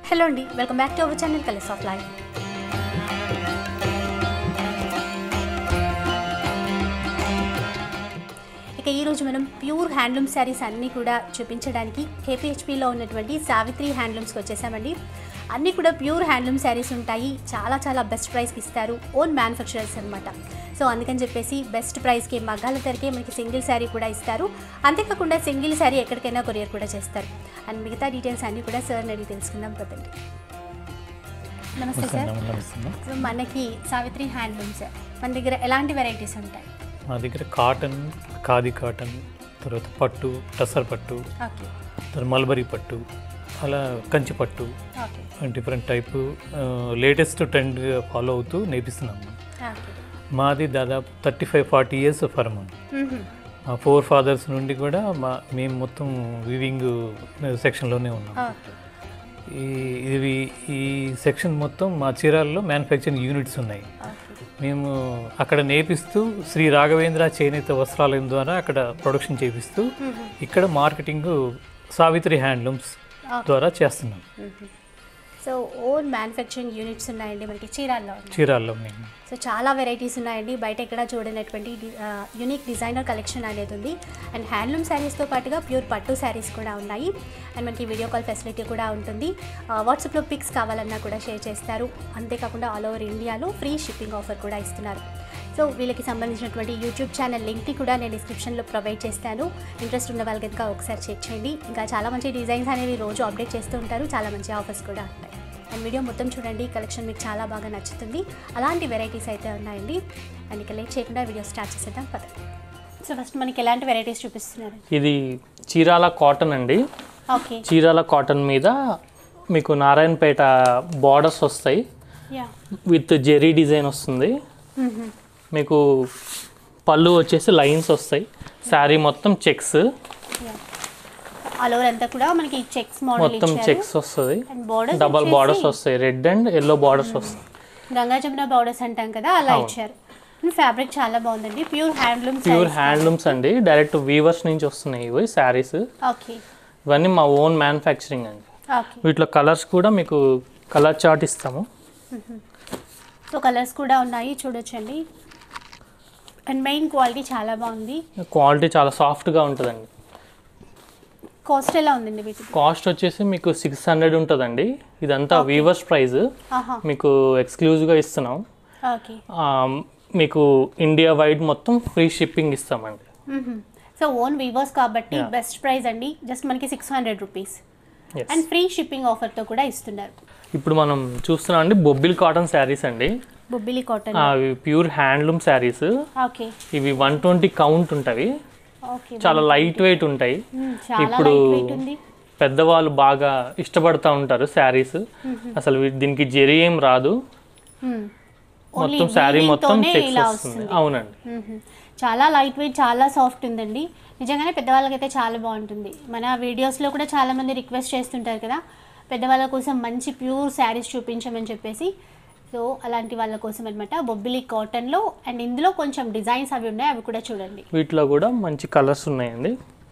Hello అండి welcome back to our channel colours of life ఇక ఈరోజు మనం ప్యూర్ హ్యాండ్లూమ్ శారీస్ అన్నీ కూడా చూపించడానికి కేపీహెచ్పిలో ఉన్నటువంటి సావిత్రి హ్యాండ్లూమ్స్కి వచ్చేసామండి అన్నీ కూడా ప్యూర్ హ్యాండ్లూమ్ శారీస్ ఉంటాయి చాలా చాలా బెస్ట్ ప్రైస్కి ఇస్తారు ఓన్ మ్యానుఫ్యాక్చరర్స్ అనమాట సో అందుకని చెప్పేసి బెస్ట్ ప్రైస్కి మగ్గాల ధరకే మనకి సింగిల్ శారీ కూడా ఇస్తారు అంతేకాకుండా సింగిల్ శారీ ఎక్కడికైనా కొరియర్ కూడా చేస్తారు అండ్ మిగతా డీటెయిల్స్ అన్నీ కూడా సార్ అడిగి తెలుసుకుందాం పదండి నమస్తే సార్ నమస్తే సో మనకి సావిత్రి హ్యాండ్లూమ్స్ మన దగ్గర ఎలాంటి వెరైటీస్ ఉంటాయి మా దగ్గర కాటన్ ఖాదీ కాటన్ తర్వాత పట్టు టసర్ పట్టు ఓకే తర్వాత మల్బరీ పట్టు అలా కంచి పట్టు okay different type latest trend follow అవుతూ నేర్పిస్తున్నాము ఓకే మాది దాదాపు thirty five forty years firm మా ఫోర్ ఫాదర్స్ నుండి కూడా మా మేము మొత్తం వివింగ్ సెక్షన్లోనే ఉన్నాం ఓకే ఈ ఇవి ఈ సెక్షన్ మొత్తం మా చీరాల్లో మ్యానుఫ్యాక్చరింగ్ యూనిట్స్ ఉన్నాయి ఓకే మేము అక్కడ నేర్పిస్తూ శ్రీ రాఘవేంద్ర చేనేత వస్త్రాలయం ద్వారా అక్కడ ప్రొడక్షన్ చేపిస్తూ ఇక్కడ మార్కెటింగ్ సావిత్రి హ్యాండ్లూమ్స్ ద్వారా చేస్తున్నాం సో ఓన్ మ్యానుఫ్యాక్చరింగ్ యూనిట్స్ ఉన్నాయండి మనకి చీరాల్లో ఉన్నాయి చీరాల్లో మేము సో చాలా వెరైటీస్ ఉన్నాయండి బయట ఎక్కడ చూడనటువంటి యూనిక్ డిజైనర్ కలెక్షన్ అనేది ఉంది అండ్ హ్యాండ్లూమ్ శారీస్తో పాటుగా ప్యూర్ పట్టు శారీస్ కూడా ఉన్నాయి అండ్ మనకి వీడియో కాల్ ఫెసిలిటీ కూడా ఉంటుంది వాట్సాప్లో పిక్స్ కావాలన్నా కూడా షేర్ చేస్తారు అంతేకాకుండా ఆల్ ఓవర్ ఇండియాలో ఫ్రీ షిప్పింగ్ ఆఫర్ కూడా ఇస్తున్నారు సో వీళ్ళకి సంబంధించినటువంటి యూట్యూబ్ ఛానల్ లింక్ని కూడా నేను డిస్క్రిప్షన్లో ప్రొవైడ్ చేస్తాను ఇంట్రెస్ట్ ఉన్న వాళ్ళు కనుక ఒకసారి చెక్ చేయండి ఇంకా చాలా మంచి డిజైన్స్ అనేవి రోజు అప్డేట్ చేస్తూ ఉంటారు చాలా మంచి ఆఫర్స్ కూడా ఉంటాయి అండ్ వీడియో మొత్తం చూడండి కలెక్షన్ మీకు చాలా బాగా నచ్చుతుంది అలాంటి వెరైటీస్ అయితే ఉన్నాయండి అండ్ ఇక లేట్ చేయకుండా వీడియో స్టార్ట్ చేసేద్దాం పద సో ఫస్ట్ మనకి ఎలాంటి వెరైటీస్ చూపిస్తున్నారు ఇది చీరాల కాటన్ అండి ఓకే చీరాల కాటన్ మీద మీకు నారాయణపేట బార్డర్స్ వస్తాయి యా విత్ జెరీ డిజైన్ వస్తుంది మీకు పళ్ళు వచ్చేసి లైన్స్ వస్తాయి శారీ మొత్తం చెక్స్ ఆల్ ఓవర్ అంతా కూడా మనకి చెక్స్ మోడల్ మొత్తం ఇచ్చారు చెక్స్ వస్తుంది అండ్ బోర్డర్స్ డబల్ బార్డర్స్ వస్తాయి రెడ్ అండ్ ఎల్లో బార్డర్స్ వస్తాయి గంగా జమున బోర్డర్స్ అంటాం కదా అలా ఇచ్చారు ఫ్యాబ్రిక్ చాలా బాగుందండి ప్యూర్ హ్యాండ్లూమ్ ప్యూర్ హ్యాండ్లూమ్స్ అండి డైరెక్ట్ వీవర్స్ నుంచి వస్తున్నాయి ఇవి శారీస్ ఓకే ఇవన్నీ మా ఓన్ మ్యానుఫ్యాక్చరింగ్ అండి ఓకే వీటిలో కలర్స్ కూడా మీకు కలర్ చార్ట్ ఇస్తాము సో కలర్స్ కూడా ఉన్నాయి చూడొచ్చండి అండ్ మెయిన్ క్వాలిటీ చాలా బాగుంది క్వాలిటీ చాలా సాఫ్ట్గా ఉంటుందండి కాస్ట్ ఎలా ఉందండి వీటికి కాస్ట్ వచ్చేసి మీకు సిక్స్ హండ్రెడ్ ఉంటుందండి ఇదంతా వీవర్స్ ప్రైస్ ఆహా మీకు ఎక్స్క్లూజివ్గా ఇస్తున్నాం ఓకే ఆ, మీకు ఇండియా వైడ్ మొత్తం ఫ్రీ షిప్పింగ్ ఇస్తామండి సో ఓన్ వీవర్స్ కాబట్టి బెస్ట్ ప్రైస్ అండి జస్ట్ మనకి six hundred rupees Yes. And free shipping ఆఫర్తో కూడా ఇస్తున్నారు ఇప్పుడు మనం చూస్తున్నాం అండి బొబ్బిల్ కాటన్ శారీస్ అండి బొబ్బిలి కాటన్ ఆ, అవి ప్యూర్ హ్యాండ్లూమ్ శారీస్ ఓకే ఇవి వన్ ట్వంటీ కౌంట్ ఉంటాయి ఓకే చాలా లైట్ వెయిట్ ఉంటాయి చాలా ఇప్పుడు లైట్ వెయిట్ ఉంది పెద్దవాళ్ళు బాగా ఇష్టపడతా ఉంటారు శారీస్ అసలు వీ- దీనికి జెరీ ఏం రాదు ఓన్లీ మొత్తం శారీ మొత్తం చెక్స్ ఇలా వస్తుంది వస్తుంది అవునండి మ్మ్. చాలా లైట్ వెయిట్ చాలా సాఫ్ట్ ఉందండి నిజంగానే పెద్దవాళ్ళకైతే చాలా బాగుంటుంది మన వీడియోస్లో కూడా చాలా మంది రిక్వెస్ట్ చేస్తుంటారు కదా పెద్దవాళ్ళ కోసం మంచి ప్యూర్ శారీస్ చూపించమని చెప్పేసి సో అలాంటి వాళ్ళ కోసం అనమాట బొబ్బిలి కాటన్లో అండ్ ఇందులో కొంచెం డిజైన్స్ అవి ఉన్నాయి అవి కూడా చూడండి వీటిలో కూడా మంచి కలర్స్ ఉన్నాయండి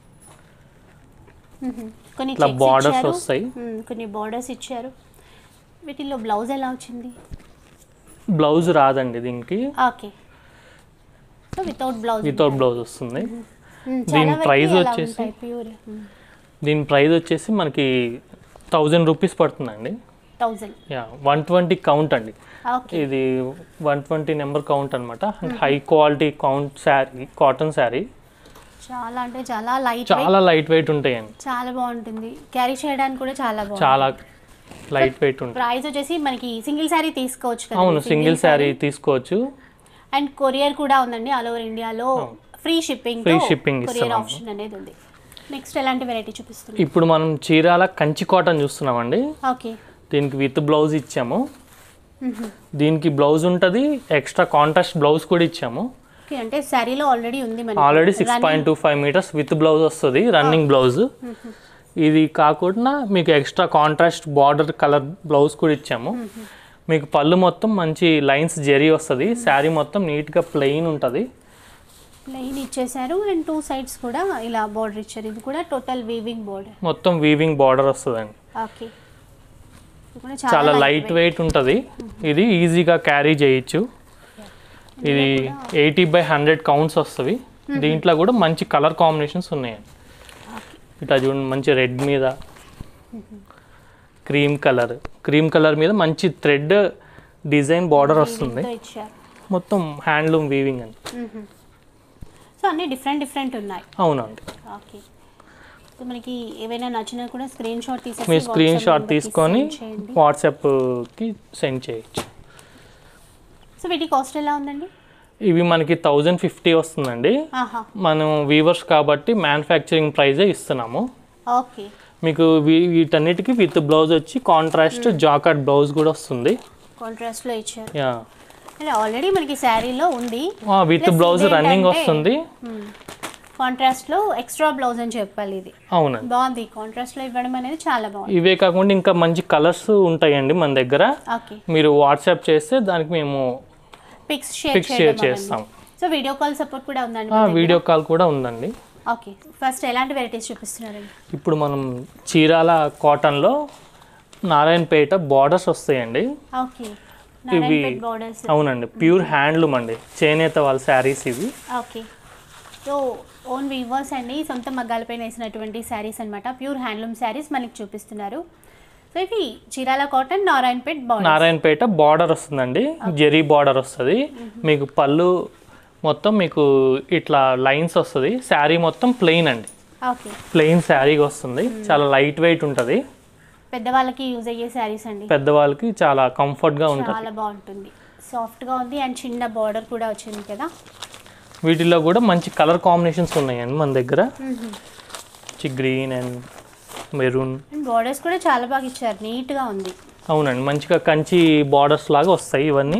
మ్మ్. కొన్ని ఇట్లా checks borders ఇచ్చారు. వస్తాయి. మ్మ్. కొన్ని బార్డర్స్ ఇచ్చారు వీటిల్లో బ్లౌజ్ ఎలా వచ్చింది బ్లౌజ్ రాదండి దీనికి okay so without blouse without blouse వస్తుంది దీని price వచ్చేసి- ప్యూర్ దీని ప్రైస్ వచ్చేసి మనకి థౌజండ్ రూపీస్ పడుతుందండి thousand yeah one twenty count అండి ఓకే ఇది వన్ ట్వంటీ నెంబర్ కౌంట్ అనమాట high quality count sari cotton sari చాలా అంటే చాలా లైట్ చాలా లైట్ వెయిట్ ఉంటాయండి చాలా బాగుంటుంది క్యారీ చేయడానికి కూడా చాలా బాగుంది చాలా లైట్ వెయిట్ ఉంటాయి ప్రైస్ వచ్చేసి మనకి సింగిల్ శారీ తీసుకోవచ్చు కదా అవును సింగిల్ శారీ తీసుకోవచ్చు అండ్ కొరియర్ కూడా ఉందండి ఆల్ ఓవర్ ఇండియాలో free shipping Free shipping courier ఇస్తున్నాము. ఆప్షన్ అనేది ఉంది నెక్స్ట్ ఎలాంటి వెరైటీ చూపిస్తుంది ఇప్పుడు మనం చీరాల కంచి కాటన్ చూస్తున్నామండి ఓకే దీనికి విత్ బ్లౌజ్ ఇచ్చాము దీనికి బ్లౌజ్ ఉంటుంది ఎక్స్ట్రా కాంట్రాస్ట్ బ్లౌజ్ కూడా ఇచ్చాము ఓకే అంటే శారీలో ఆల్రెడీ ఉంది మనకి already six point two five metres with blouse వస్తుంది రన్నింగ్ బ్లౌజ్ ఇది కాకుండా మీకు extra contrast border colour blouse కూడా ఇచ్చాము మీకు పళ్ళు మొత్తం మంచి లైన్స్ జెరీ వస్తుంది శారీ మొత్తం నీట్గా ప్లెయిన్ ఉంటుంది ప్లెయిన్ ఇచ్చేసారు అండ్ టూ సైడ్స్ కూడా ఇలా బార్డర్ ఇచ్చారు ఇది కూడా టోటల్ వీవింగ్ బార్డర్ మొత్తం వీవింగ్ బార్డర్ వస్తుందండి ఓకే ఇది కూడా చాలా లైట్ వెయిట్ ఉంటుంది ఇది ఈజీగా క్యారీ చేయొచ్చు ఇది ఎయిటీ బై హండ్రెడ్ కౌంట్స్ వస్తుంది దీంట్లో కూడా మంచి కలర్ కాంబినేషన్స్ ఉన్నాయి ఇట్లా చూడండి మంచి రెడ్ మీద క్రీమ్ కలర్ క్రీమ్ కలర్ మీద మంచి థ్రెడ్ డిజైన్ బార్డర్ వస్తుంది తో ఇచ్చారు మొత్తం హ్యాండ్లూమ్ వీవింగ్ అని సో అన్ని డిఫరెంట్ డిఫరెంట్ ఉన్నాయి అవునండి ఓకే సో మనకి ఏవైనా నచ్చినా కూడా స్క్రీన్ షాట్ తీసేసి మీరు స్క్రీన్ WhatsApp షాట్ number కి తీసుకొని send చేయండి వాట్సాప్కి సెండ్ చేయొచ్చు సో వీటి కాస్ట్ ఎలా ఉందండి ఇవి మనకి థౌజండ్ ఫిఫ్టీ వస్తుందండి ఆహా మనం వీవర్స్ కాబట్టి మ్యానుఫ్యాక్చరింగ్ ప్రైజే ఇస్తున్నాము ఓకే మీకు వీ- వీటన్నిటికీ విత్ బ్లౌజ్ వచ్చి కాంట్రాస్ట్ జాకట్ బ్లౌజ్ కూడా వస్తుంది కాంట్రాస్ట్లో ఇచ్చారు యా అంటే ఆల్రెడీ మనకి శారీలో ఉంది విత్ Plus బ్లౌజ్ ఇదేంటంటే- రన్నింగ్ వస్తుంది కాంట్రాస్ట్లో ఎక్స్ట్రా బ్లౌజ్ అని చెప్పాలి ఇది అవునండి బాగుంది కాంట్రాస్ట్లో ఇవ్వడం అనేది చాలా బాగుంది ఇవే కాకుండా ఇంకా మంచి కలర్స్ ఉంటాయండి మన దగ్గర ఓకే మీరు వాట్సాప్ చేస్తే దానికి మేము పిక్స్ షేర్ పిక్స్ షేర్ చేస్తాం సో వీడియో కాల్ సపోర్ట్ కూడా ఉందండి ఆ, వీడియో కాల్ కూడా ఉందండి ఓకే ఫస్ట్ ఎలాంటి వెరైటీస్ చూపిస్తున్నారండి ఇప్పుడు మనం చీరాల కాటన్లో నారాయణపేట బార్డర్స్ వస్తాయండి ఓకే నారాయణపేట్ బార్డర్స్ అవునండి ప్యూర్ హ్యాండ్లూమ్ అండి చేనేత వాళ్ళ శారీస్ ఇవి ఓకే సో ఓన్ వీవర్స్ అండి సొంత మగ్గాలపైన వేసినటువంటి శారీస్ అన్నమాట ప్యూర్ హ్యాండ్లూమ్ శారీస్ మనకి చూపిస్తున్నారు సో ఇవి Chirala cotton Narayanpet border Narayanpet border వస్తుందండి జెరీ బార్డర్ వస్తుంది మీకు పళ్ళు మొత్తం మీకు ఇట్లా లైన్స్ వస్తుంది శారీ మొత్తం ప్లెయిన్ అండి ఓకే ప్లెయిన్ శారీ వస్తుంది చాలా లైట్ వెయిట్ ఉంటుంది పెద్దవాళ్ళకి యూజ్ అయ్యే శారీస్ అండి పెద్దవాళ్ళకి చాలా కంఫర్ట్గా ఉంటుంది చాలా బాగుంటుంది సాఫ్ట్గా ఉంది అండ్ చిన్న బార్డర్ కూడా వచ్చింది కదా వీటిలో కూడా మంచి కలర్ కాంబినేషన్స్ ఉన్నాయండి మన దగ్గర మంచి green and maroon and borders కూడా చాలా బాగా ఇచ్చారు నీట్గా ఉంది అవునండి మంచిగా కంచి బార్డర్స్ లాగా వస్తాయి ఇవన్నీ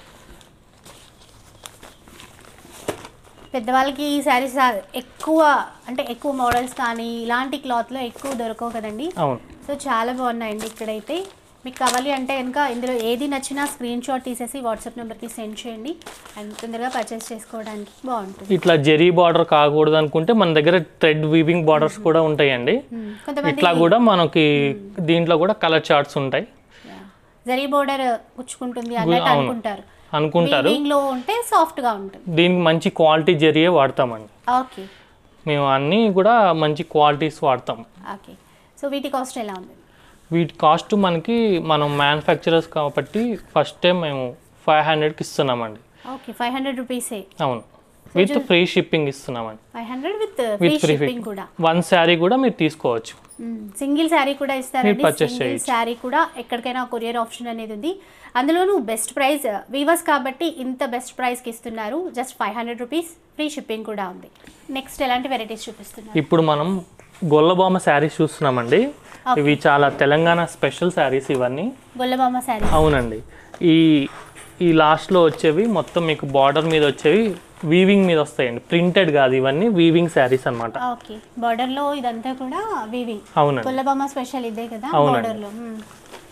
పెద్దవాళ్ళకి ఈ శారీస్ ఎక్కువ అంటే ఎక్కువ మోడల్స్ కానీ ఇలాంటి క్లాత్లో ఎక్కువ దొరకవు కదండి అవును సో చాలా బాగున్నాయండి ఇక్కడైతే మీకు కావాలి అంటే కనుక ఇందులో ఏది నచ్చినా స్క్రీన్ షాట్ తీసేసి వాట్సాప్ నెంబర్కి సెండ్ చేయండి అండ్ తొందరగా పర్చేస్ చేసుకోవడానికి బాగుంటుంది ఇట్లా జెరీ బార్డర్ కాకూడదు అనుకుంటే మన దగ్గర థ్రెడ్ వీవింగ్ బార్డర్స్ కూడా ఉంటాయండి మ్మ్. కొంతమంది ఇట్లా కూడా మనకి దీంట్లో కూడా కలర్ చార్ట్స్ ఉంటాయి జరీ బోర్డర్ పుచ్చుకుంటుంది అన్నట్టు అవును. అనుకుంటారు అనుకుంటారు Weaving లో ఉంటే సాఫ్ట్గా ఉంటుంది దీనికి మంచి క్వాలిటీ జరియే వాడతామండి ఓకే మేము అన్నీ కూడా మంచి క్వాలిటీస్ వాడతాం ఓకే సో వీటి కాస్ట్ ఎలా ఉంది వీటి కాస్ట్ మనకి మనం మ్యానుఫ్యాక్చరర్స్ కాబట్టి ఫస్ట్ టైం మేము ఫైవ్ హండ్రెడ్కి ఇస్తున్నామండి ఓకే ఫైవ్ హండ్రెడ్ రూపీసే అవును విత్ ఫ్రీ షిప్పింగ్ ఇస్తున్నామండి five hundred with free with free shipping కూడా వన్ శారీ కూడా మీరు తీసుకోవచ్చు సింగిల్ శారీ కూడా ఇస్తారండి మీరు purchase సింగిల్ చేయొచ్చు. శారీ కూడా ఎక్కడికైనా కొరియర్ ఆప్షన్ అనేది ఉంది అందులోనూ బెస్ట్ ప్రైస్ వీవర్స్ కాబట్టి ఇంత బెస్ట్ ప్రైస్కి ఇస్తున్నారు just five hundred rupees free shipping కూడా ఉంది నెక్స్ట్ ఎలాంటి వెరైటీస్ చూపిస్తున్నారు ఇప్పుడు మనం గొల్లబామ శారీస్ చూస్తున్నామండి ఇవి చాలా తెలంగాణ స్పెషల్ శారీస్ ఇవన్నీ గొల్లబామ శారీ అవునండి ఈ ఈ లాస్ట్లో వచ్చేవి మొత్తం మీకు బార్డర్ మీద వచ్చేవి వీవింగ్ మీద వస్తాయండి ప్రింటెడ్ కాదు ఇవన్నీ వీవింగ్ శారీస్ అన్నమాట ఓకే బార్డర్ లో ఇదంతా కూడా వీవింగ్ అవునండి గొల్లబామ స్పెషల్ ఇదే కదా అవునండి. బార్డర్ లో మ్మ్.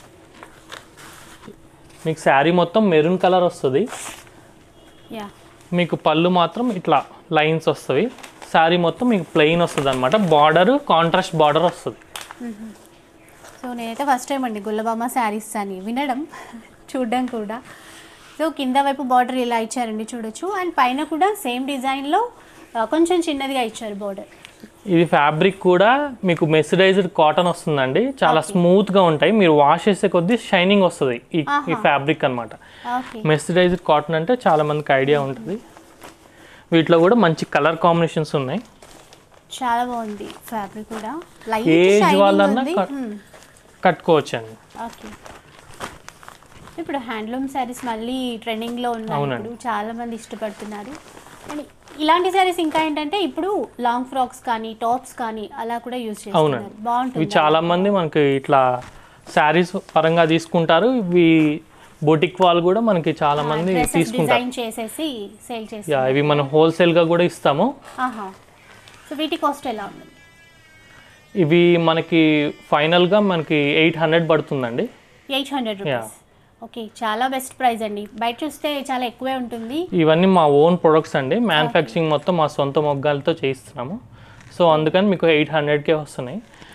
మీకు శారీ మొత్తం మెరూన్ కలర్ వస్తుంది యా మీకు పళ్ళు మాత్రం ఇట్లా లైన్స్ వస్తాయి శారీ మొత్తం మీకు ప్లెయిన్ వస్తుంది అనమాట బార్డర్ కాంట్రాస్ట్ బార్డర్ వస్తుంది సో నేనైతే ఫస్ట్ టైం అండి గుల్లబామ శారీస్ అని వినడం చూడడం కూడా సో కింద వైపు బార్డర్ ఇలా ఇచ్చారండి చూడొచ్చు అండ్ పైన కూడా సేమ్ డిజైన్లో కొంచెం చిన్నదిగా ఇచ్చారు బార్డర్ ఇది ఫ్యాబ్రిక్ కూడా మీకు మెసిడైజ్డ్ కాటన్ వస్తుందండి చాలా స్మూత్గా ఉంటాయి మీరు వాష్ చేసే కొద్దీ షైనింగ్ వస్తుంది ఈ ఈ ఫ్యాబ్రిక్ అనమాట ఓకే మెసిడైజ్డ్ కాటన్ అంటే చాలా మందికి ఐడియా ఉంటుంది వీటిలో కూడా మంచి కలర్ కాంబినేషన్స్ ఉన్నాయి చాలా బాగుంది ఫ్యాబ్రిక్ కూడా ఏజ్ లైట్ వాళ్ళన్నా కట్- కట్టుకోవచ్చు అండి ఓకే ఇప్పుడు హ్యాండ్లూమ్ శారీస్ మళ్ళీ ట్రెండింగ్లో ఉన్నాయి అవునండి. ఇప్పుడు చాలా మంది ఇష్టపడుతున్నారు అండ్ ఇలాంటి శారీస్ ఇంకా ఏంటంటే ఇప్పుడు లాంగ్ ఫ్రాక్స్ కానీ టాప్స్ కానీ అలా కూడా యూజ్ చేస్తున్నారు అవునండి. ఇవి బాగుంటుంది చాలా మంది మనకి ఇట్లా శారీస్ పరంగా తీసుకుంటారు ఇవి బొటిక్ వాళ్ళు కూడా మనకి చాలా మంది తీసుకుంటారు డిజైన్ చేసేసి సేల్ చేసి యా ఇవి మనం హోల్సేల్గా కూడా ఇస్తాము ఆహా సో వీటి కాస్ట్ ఎలా ఉంది ఇవి మనకి ఫైనల్గా మనకి ఎయిట్ హండ్రెడ్ పడుతుందండి ఎయిట్ హండ్రెడ్ రూపీస్ ఓకే చాలా బెస్ట్ ప్రైస్ అండి బయట చూస్తే చాలా ఎక్కువే ఉంటుంది ఇవన్నీ మా ఓన్ ప్రొడక్ట్స్ అండి మ్యానుఫ్యాక్చరింగ్ మొత్తం మా సొంత మొగ్గాలతో చేయిస్తున్నాము సో అందుకని మీకు ఎయిట్ హండ్రెడ్కే వస్తున్నాయి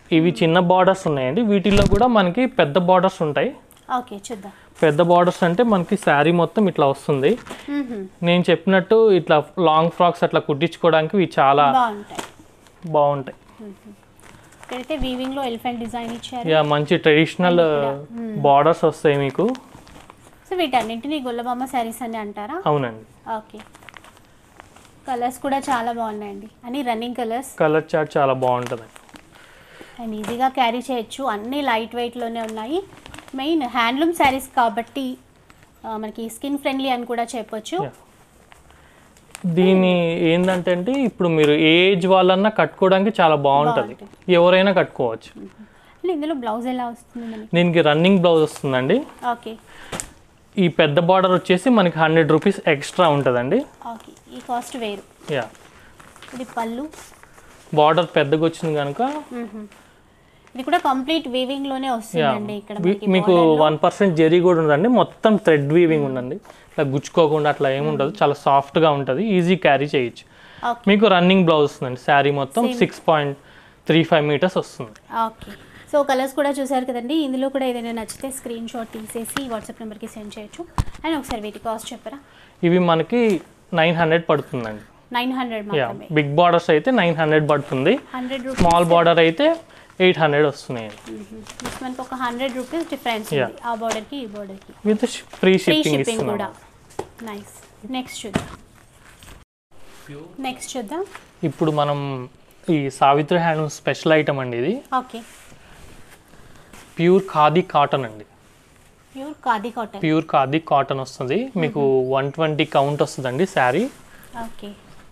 ఇవి చిన్న బార్డర్స్ ఉన్నాయండి వీటిల్లో కూడా మనకి పెద్ద బార్డర్స్ ఉంటాయి ఓకే చూద్దాం పెద్ద బార్డర్స్ అంటే మనకి శారీ మొత్తం ఇట్లా వస్తుంది మ్మ్హ. నేను చెప్పినట్టు ఇట్లా లాంగ్ ఫ్రాక్స్ అట్లా కుట్టించుకోవడానికి ఇవి చాలా బాగుంటాయి బాగుంటాయి ఇక్కడైతే వీవింగ్ లో ఎలిఫెంట్ డిజైన్ ఇచ్చారు ఇక మంచి ట్రెడిషనల్ బార్డర్స్ వస్తాయి మీకు సో వీటన్నింటినీ గొల్లబొమ్మ శారీస్ అని అంటారా అవునండి ఓకే కలర్స్ కూడా చాలా బాగున్నాయండి అన్ని రన్నింగ్ కలర్స్ కలర్ చార్ట్ చాలా బాగుంటుంది అండ్ ఈజీగా క్యారీ చేయొచ్చు అన్నీ లైట్ వెయిట్లోనే ఉన్నాయి మెయిన్ హ్యాండ్లూమ్ శారీస్ కాబట్టి ఆ, మనకి స్కిన్ ఫ్రెండ్లీ అని కూడా చెప్పొచ్చు Yeah. దీని ఏంటంటే అండి ఇప్పుడు మీరు ఏ ఏజ్ వాళ్ళన్నా కట్టుకోవడానికి చాలా బాగుంటుంది ఎవరైనా కట్టుకోవచ్చు అండ్ ఇందులో బ్లౌజ్ ఎలా వస్తుంది మనకి దీనికి రన్నింగ్ బ్లౌజ్ వస్తుందండి ఓకే ఈ పెద్ద బార్డర్ వచ్చేసి మనకి హండ్రెడ్ రూపీస్ ఎక్స్ట్రా ఉంటుందండి ఓకే ఈ కాస్ట్ వేరు యా ఇది పళ్ళు బార్డర్ పెద్దగా వచ్చింది కనుక మ్మ్హ. ఇది కూడా కంప్లీట్ వీవింగ్ లోనే యా వస్తుందండి ఇక్కడ మీ- మనకి మీకు border లో. వన్ పర్సెంట్ జెరీ కూడా ఉందండి మొత్తం థ్రెడ్ వీవింగ్ ఉందండి ఇట్లా గుచ్చుకోకుండా అట్లా ఏముండదు చాలా సాఫ్ట్గా ఉంటుంది ఈజీ క్యారీ చేయొచ్చు ఓకే మీకు రన్నింగ్ బ్లౌజ్ వస్తుందండి శారీ మొత్తం six point three five metres వస్తుంది ఓకే సో కలర్స్ కూడా చూసారు కదండి ఇందులో కూడా ఏదైనా నచ్చితే స్క్రీన్ షాట్ తీసేసి వాట్సాప్ నెంబర్కి సెండ్ చేయొచ్చు అండ్ ఒకసారి వీటి కాస్ట్ చెప్పరా ఇవి మనకి నైన్ హండ్రెడ్ పడుతుందండి నైన్ హండ్రెడ్ యా మాత్రమే బిగ్ బార్డర్స్ అయితే నైన్ హండ్రెడ్ పడుతుంది హండ్రెడ్ రూపీస్ స్మాల్ బార్డర్ అయితే ఎయిట్ హండ్రెడ్ వస్తున్నాయి జస్ట్ మనకి ఒక హండ్రెడ్ రూపీస్ డిఫరెన్స్ Yeah. ఉంది ఆ బార్డర్కి ఈ బార్డర్కి with free free shipping shipping కూడా ఇస్తున్నాం నైస్ నెక్స్ట్ చూద్దాం నెక్స్ట్ చూద్దాం ఇప్పుడు మనం ఈ సావిత్రి హ్యాండ్ స్పెషల్ ఐటమ్ అండి ఇది ఓకే ప్యూర్ ఖాదీ కాటన్ అండి pure khadi cotton pure khadi cotton వస్తుంది మీకు వన్ ట్వంటీ కౌంట్ వస్తుందండి sari okay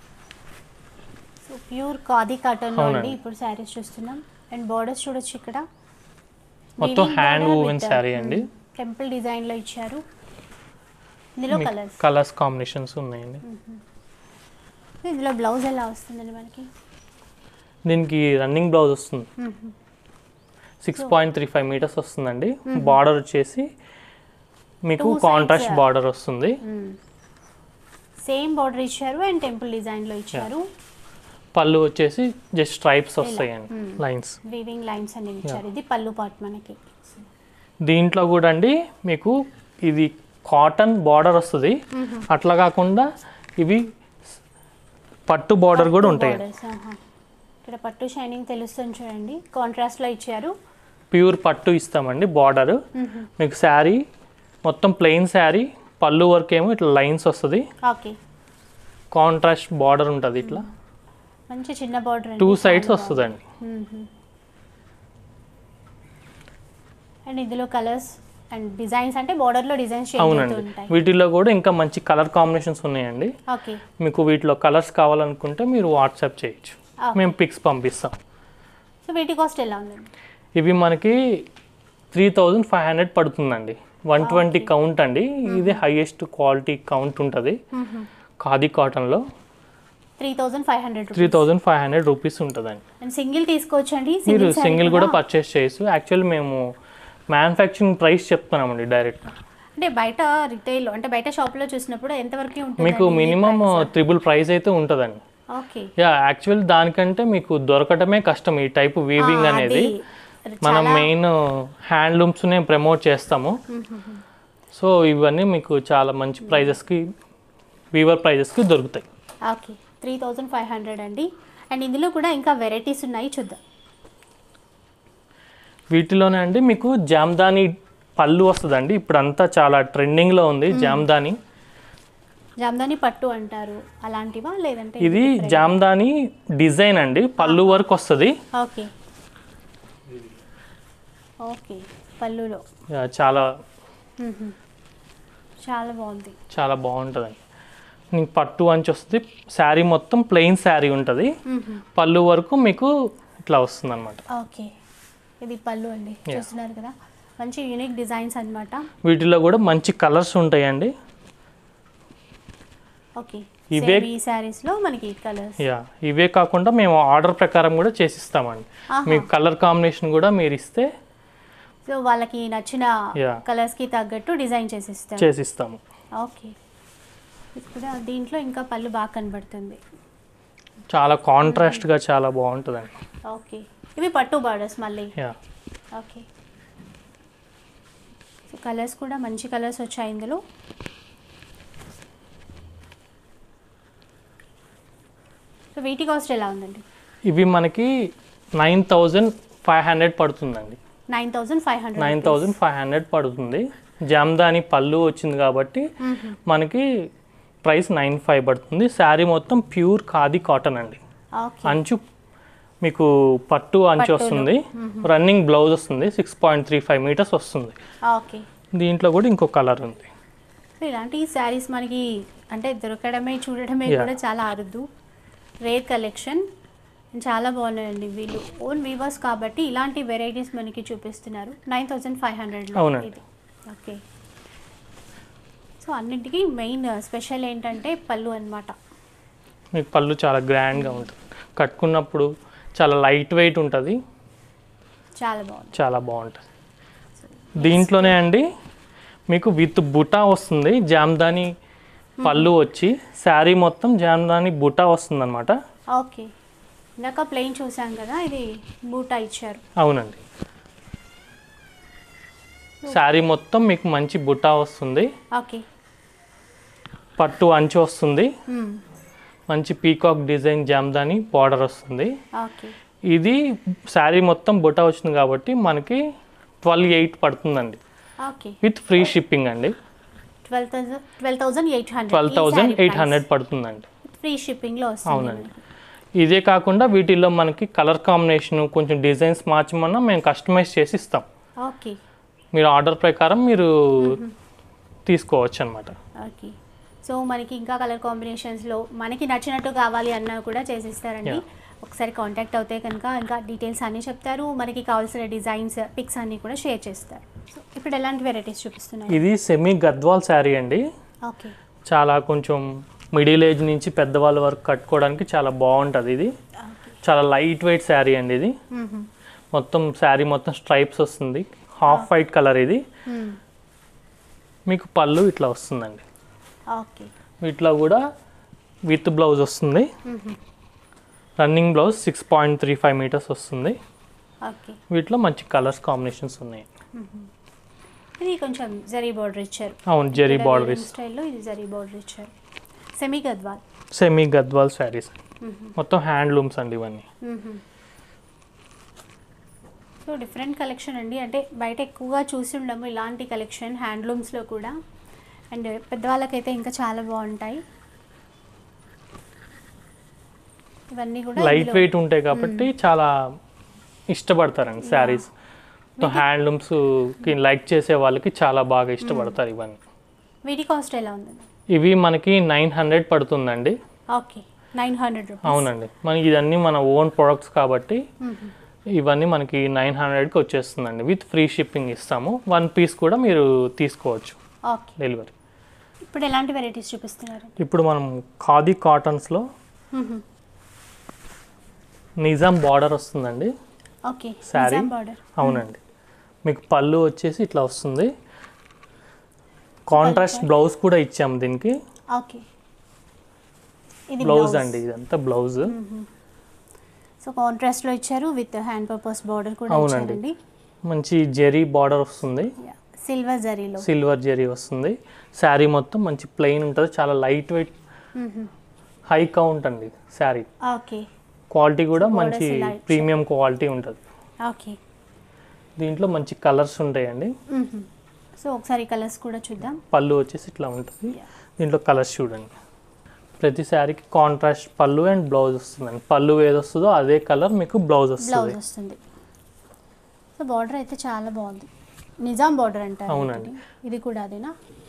so pure khadi cotton లో అండి అవునండి. ఇప్పుడు శారీస్ చూస్తున్నాం అండ్ బార్డర్స్ చూడొచ్చు ఇక్కడ మొత్తం హ్యాండ్ woven saree అండి. టెంపుల్ డిజైన్ లో ఇచ్చారు ఇందులో కలర్స్ కలర్స్ కాంబినేషన్స్ ఉన్నాయండి ఇందులో బ్లౌజ్ ఎలా వస్తుందండి మనకి దీనికి రన్నింగ్ బ్లౌజ్ వస్తుంది six point three five metres వస్తుందండి బార్డర్ వచ్చేసి మీకు Two sides, contrast yeah. Border వస్తుంది సేమ్ బార్డర్ ఇచ్చారు అండ్ టెంపుల్ డిజైన్ లో ఇచ్చారు పళ్ళు వచ్చేసి జస్ట్ స్ట్రైప్స్ వస్తాయండి లైన్స్ వీవింగ్ లైన్స్ అనేవి ఇచ్చారు ఇది పళ్ళు పార్ట్ మనకి దీంట్లో కూడా అండి మీకు ఇది కాటన్ బార్డర్ వస్తుంది అట్లా కాకుండా ఇవి పట్టు బార్డర్ కూడా ఉంటాయి Borders, ఆహా. ఇక్కడ పట్టు షైనింగ్ తెలుస్తుంది చూడండి కాంట్రాస్ట్ లో ఇచ్చారు ప్యూర్ పట్టు ఇస్తామండి బార్డర్ మీకు శారీ మొత్తం ప్లెయిన్ శారీ పళ్ళు వరకు ఏమో ఇట్లా లైన్స్ వస్తుంది ఓకే కాంట్రాస్ట్ బార్డర్ ఉంటుంది ఇట్లా మంచి చిన్న బార్డర్ టూ సైడ్స్ వస్తుందండి అండ్ ఇందులో కలర్స్ అండ్ డిజైన్స్ అంటే border లో డిజైన్స్ చేంజ్ అవుతూ అవునండి ఉంటాయి వీటిల్లో కూడా ఇంకా మంచి కలర్ కాంబినేషన్స్ ఉన్నాయండి ఓకే మీకు వీటిలో కలర్స్ కావాలనుకుంటే మీరు వాట్సాప్ చేయొచ్చు Okay. మేము పిక్స్ పంపిస్తాం సో వీటి కాస్ట్ ఎలా ఉందండి ఇవి మనకి త్రీ థౌజండ్ ఫైవ్ హండ్రెడ్ పడుతుందండి వన్ ట్వంటీ కౌంట్ అండి ఇది హైయెస్ట్ క్వాలిటీ కౌంట్ ఉంటుంది ఖాదీ కాటన్లో three thousand five hundred three thousand five hundred rupees ఉంటుందండి అండ్ సింగిల్ తీసుకోవచ్చు అండి మీరు saree సింగిల్ కూడా పర్చేస్ చేయొచ్చు యాక్చువల్లీ మేము మ్యానుఫ్యాక్చరింగ్ ప్రైస్ చెప్తున్నామండి డైరెక్ట్ అంటే బయట రిటైల్ అంటే బయట షాప్ లో చూసినప్పుడు ఎంత వరకు ఉంటుంది మీకు మినిమం ట్రిపుల్ ప్రైస్ అయితే ఉంటుందండి ఓకే యా యాక్చువల్లీ దానికంటే మీకు దొరకటమే కష్టం ఈ టైప్ వీవింగ్ అనేది మనం మెయిన్ హ్యాండ్లూమ్స్నే ప్రమోట్ చేస్తాము సో ఇవన్నీ మీకు చాలా మంచి ప్రైజెస్కి వీవర్ ప్రైజెస్కి దొరుకుతాయి okay three thousand five hundred అండి అండ్ ఇందులో కూడా ఇంకా వెరైటీస్ ఉన్నాయి చూద్దాం వీటిలోనే అండి మీకు జామ్దాని పళ్ళు వస్తుందండి ఇప్పుడు అంతా చాలా ట్రెండింగ్లో ఉంది జామ్దాని జామ్దాని పట్టు అంటారు అలాంటివా లేదంటే ఇది జామ్దాని డిజైన్ అండి పళ్ళు వరకు వస్తుంది ఓకే ఓకే పళ్ళులో యా, చాలా మ్మ్. చాలా బాగుంది చాలా బాగుంటుందండి మీకు పట్టు అంచి వస్తుంది శారీ మొత్తం ప్లెయిన్ శారీ ఉంటుంది మ్మ్. పళ్ళు వరకు మీకు ఇట్లా వస్తుంది అనమాట ఓకే ఇది పళ్ళు అండి చూస్తున్నారు కదా మంచి యూనిక్ డిజైన్స్ అన్నమాట వీటిలో కూడా మంచి కలర్స్ ఉంటాయండి ఓకే ఇవే- Same ఈ sarees లో మనకి కలర్స్ యా ఇవే కాకుండా మేము ఆర్డర్ ప్రకారం కూడా చేసిస్తామండి ఆహా. మీకు కలర్ కాంబినేషన్ కూడా మీరు ఇస్తే సో వాళ్ళకి నచ్చిన Yeah. కలర్స్ కి తగ్గట్టు డిజైన్ చేసిస్తారు చేసిస్తాము ఓకే ఇది కూడా దీంట్లో ఇంకా పళ్ళు బాగా కనబడుతుంది చాలా కాంట్రాస్ట్గా చాలా బాగుంటుందండి ఓకే ఇవి పట్టు బార్డర్స్ మళ్ళీ యా ఓకే సో కలర్స్ కూడా మంచి కలర్స్ వచ్చాయి ఇందులో సో వీటి కాస్ట్ ఎలా ఉందండి ఇవి మనకి నైన్ థౌజండ్ ఫైవ్ హండ్రెడ్ పడుతుందండి nine thousand five hundred nine thousand five hundred పడుతుంది జామ్దాని పళ్ళు వచ్చింది కాబట్టి మనకి ప్రైస్ నైన్ ఫైవ్ పడుతుంది శారీ మొత్తం ప్యూర్ ఖాదీ కాటన్ అండి ఓకే అంచు మీకు పట్టు అంచు వస్తుంది రన్నింగ్ బ్లౌజ్ వస్తుంది six point three five metres వస్తుంది ఓకే దీంట్లో కూడా ఇంకో కలర్ ఉంది సో ఇలాంటి శారీస్ మనకి అంటే దొరకడమే చూడడమే Yeah. కూడా చాలా అరుదు రేర్ కలెక్షన్ చాలా బాగున్నాయండి వీళ్ళు ఓన్ వీవర్స్ కాబట్టి ఇలాంటి వెరైటీస్ మనకి చూపిస్తున్నారు నైన్ థౌజండ్ ఫైవ్ హండ్రెడ్లో అవునండి. ఇది ఓకే సో అన్నింటికి మెయిన్ స్పెషల్ ఏంటంటే పళ్ళు అన్నమాట మీకు పళ్ళు చాలా గ్రాండ్గా ఉంటుంది కట్టుకున్నప్పుడు చాలా లైట్ వెయిట్ ఉంటుంది చాలా బాగుంది చాలా బాగుంటుంది దీంట్లోనే అండి మీకు విత్ బుటా వస్తుంది జామ్దాని పళ్ళు వచ్చి శారీ మొత్తం జామ్దాని బుటా వస్తుంది అనమాట ఓకే ఇందాక ప్లెయిన్ చూసాం కదా ఇది బూటా ఇచ్చారు అవునండి శారీ మొత్తం మీకు మంచి బుటా వస్తుంది ఓకే పట్టు అంచు వస్తుంది మంచి పీకాక్ డిజైన్ జామ్దాని బార్డర్ వస్తుంది ఓకే ఇది శారీ మొత్తం బుటా వచ్చింది కాబట్టి మనకి ట్వెల్వ్ ఎయిట్ పడుతుందండి ఓకే విత్ ఫ్రీ షిప్పింగ్ అండి twelve thousand twelve thousand eight hundred twelve thousand eight hundred పడుతుందండి ఫ్రీ షిప్పింగ్లో వస్తుంది అవునండి ఇదే కాకుండా వీటిల్లో మనకి కలర్ కాంబినేషన్ కొంచెం డిజైన్స్ మార్చమన్నా మేము కస్టమైజ్ చేసి ఇస్తాం ఓకే మీరు ఆర్డర్ ప్రకారం మీరు తీసుకోవచ్చు అనమాట ఓకే సో మనకి ఇంకా కలర్ కాంబినేషన్స్లో మనకి నచ్చినట్టు కావాలి అన్నా కూడా చేసిస్తారండి Yeah. ఒకసారి కాంటాక్ట్ అవుతే కనుక ఇంకా డీటెయిల్స్ అన్నీ చెప్తారు మనకి కావాల్సిన డిజైన్స్ పిక్స్ అన్నీ కూడా షేర్ చేస్తారు సో ఇప్పుడు ఎలాంటి వెరైటీస్ చూపిస్తున్నారు ఇది సెమీ గద్వాల్ శారీ అండి ఓకే చాలా కొంచెం మిడిల్ ఏజ్ నుంచి పెద్దవాళ్ళ వరకు కట్టుకోవడానికి చాలా బాగుంటుంది ఇది చాలా లైట్ వెయిట్ శారీ అండి ఇది మొత్తం శారీ మొత్తం స్ట్రైప్స్ వస్తుంది హాఫ్ వైట్ కలర్ ఇది మీకు పళ్ళు ఇట్లా వస్తుందండి ఓకే వీటిలో కూడా విత్ బ్లౌజ్ వస్తుంది running blouse six point three five metres వస్తుంది ఓకే వీటిలో మంచి కలర్స్ కాంబినేషన్స్ ఉన్నాయి ఇది కొంచెం జరీ బార్డర్ ఇచ్చారు అవును జెరీ బార్డర్ స్టైల్లో ఇది జరీ బార్డర్ ఇచ్చారు సెమీ గద్వాల్ సెమీ గద్వాల్ శారీస్ మొత్తం హ్యాండ్లూమ్స్ అండి ఇవన్నీ సో డిఫరెంట్ కలెక్షన్ అండి అంటే బయట ఎక్కువగా చూసి ఉండము ఇలాంటి కలెక్షన్ హ్యాండ్లూమ్స్లో కూడా అండ్ పెద్దవాళ్ళకైతే ఇంకా చాలా బాగుంటాయి ఇవన్నీ కూడా లైట్ ఇందులో- వెయిట్ ఉంటాయి కాబట్టి చాలా ఇష్టపడతారండి శారీస్ హ్యాండ్లూమ్స్ కి లైక్ చేసే వాళ్ళకి చాలా బాగా ఇష్టపడతారు ఇవన్నీ వీటి కాస్ట్ ఎలా ఉందండి ఇవి మనకి నైన్ హండ్రెడ్ పడుతుందండి ఓకే నైన్ హండ్రెడ్ రూపీస్ అవునండి మనకి ఇదన్నీ మన ఓన్ ప్రొడక్ట్స్ కాబట్టి ఇవన్నీ మనకి నైన్ హండ్రెడ్కి వచ్చేస్తుందండి విత్ ఫ్రీ షిప్పింగ్ ఇస్తాము వన్ పీస్ కూడా మీరు తీసుకోవచ్చు ఓకే డెలివరీ ఇప్పుడు ఎలాంటి వెరైటీస్ చూపిస్తున్నారు ఇప్పుడు మనం ఖాదీ కాటన్స్లో నిజాం బార్డర్ వస్తుందండి ఓకే Saree? బార్డర్ అవునండి మీకు పళ్ళు వచ్చేసి ఇట్లా వస్తుంది కాంట్రాస్ట్ బ్లౌజ్ కూడా ఇచ్చాము దీనికి ఓకే ఇది బ్లౌజ్ అండి ఇదంతా బ్లౌజ్ సో కాంట్రాస్ట్ లో ఇచ్చారు విత్ హ్యాండ్ పర్పస్ బార్డర్ కూడా అవునండి. ఇచ్చారండి మంచి జెరీ బార్డర్ వస్తుంది సిల్వర్ జరీలో సిల్వర్ జెరీ వస్తుంది శారీ మొత్తం మంచి ప్లెయిన్ ఉంటుంది చాలా లైట్ వెయిట్ హై కౌంట్ అండి శారీ ఓకే క్వాలిటీ కూడా Borders మంచి ఇలా ఇచ్చారు. ప్రీమియం క్వాలిటీ ఉంటుంది ఓకే దీంట్లో మంచి కలర్స్ ఉంటాయండి సో ఒకసారి కలర్స్ కూడా చూద్దాం పళ్ళు వచ్చేసి ఇట్లా ఉంటుంది దీంట్లో కలర్స్ చూడండి ప్రతి శారీకి కాంట్రాస్ట్ పళ్ళు అండ్ బ్లౌజ్ వస్తుందండి పళ్ళు ఏది వస్తుందో అదే కలర్ మీకు బ్లౌజ్ బ్లౌజ్ వస్తుంది వస్తుంది సో బార్డర్ అయితే చాలా బాగుంది నిజాం బార్డర్ అంటారు అవునండి. వీటిని. ఇది కూడా అదేనా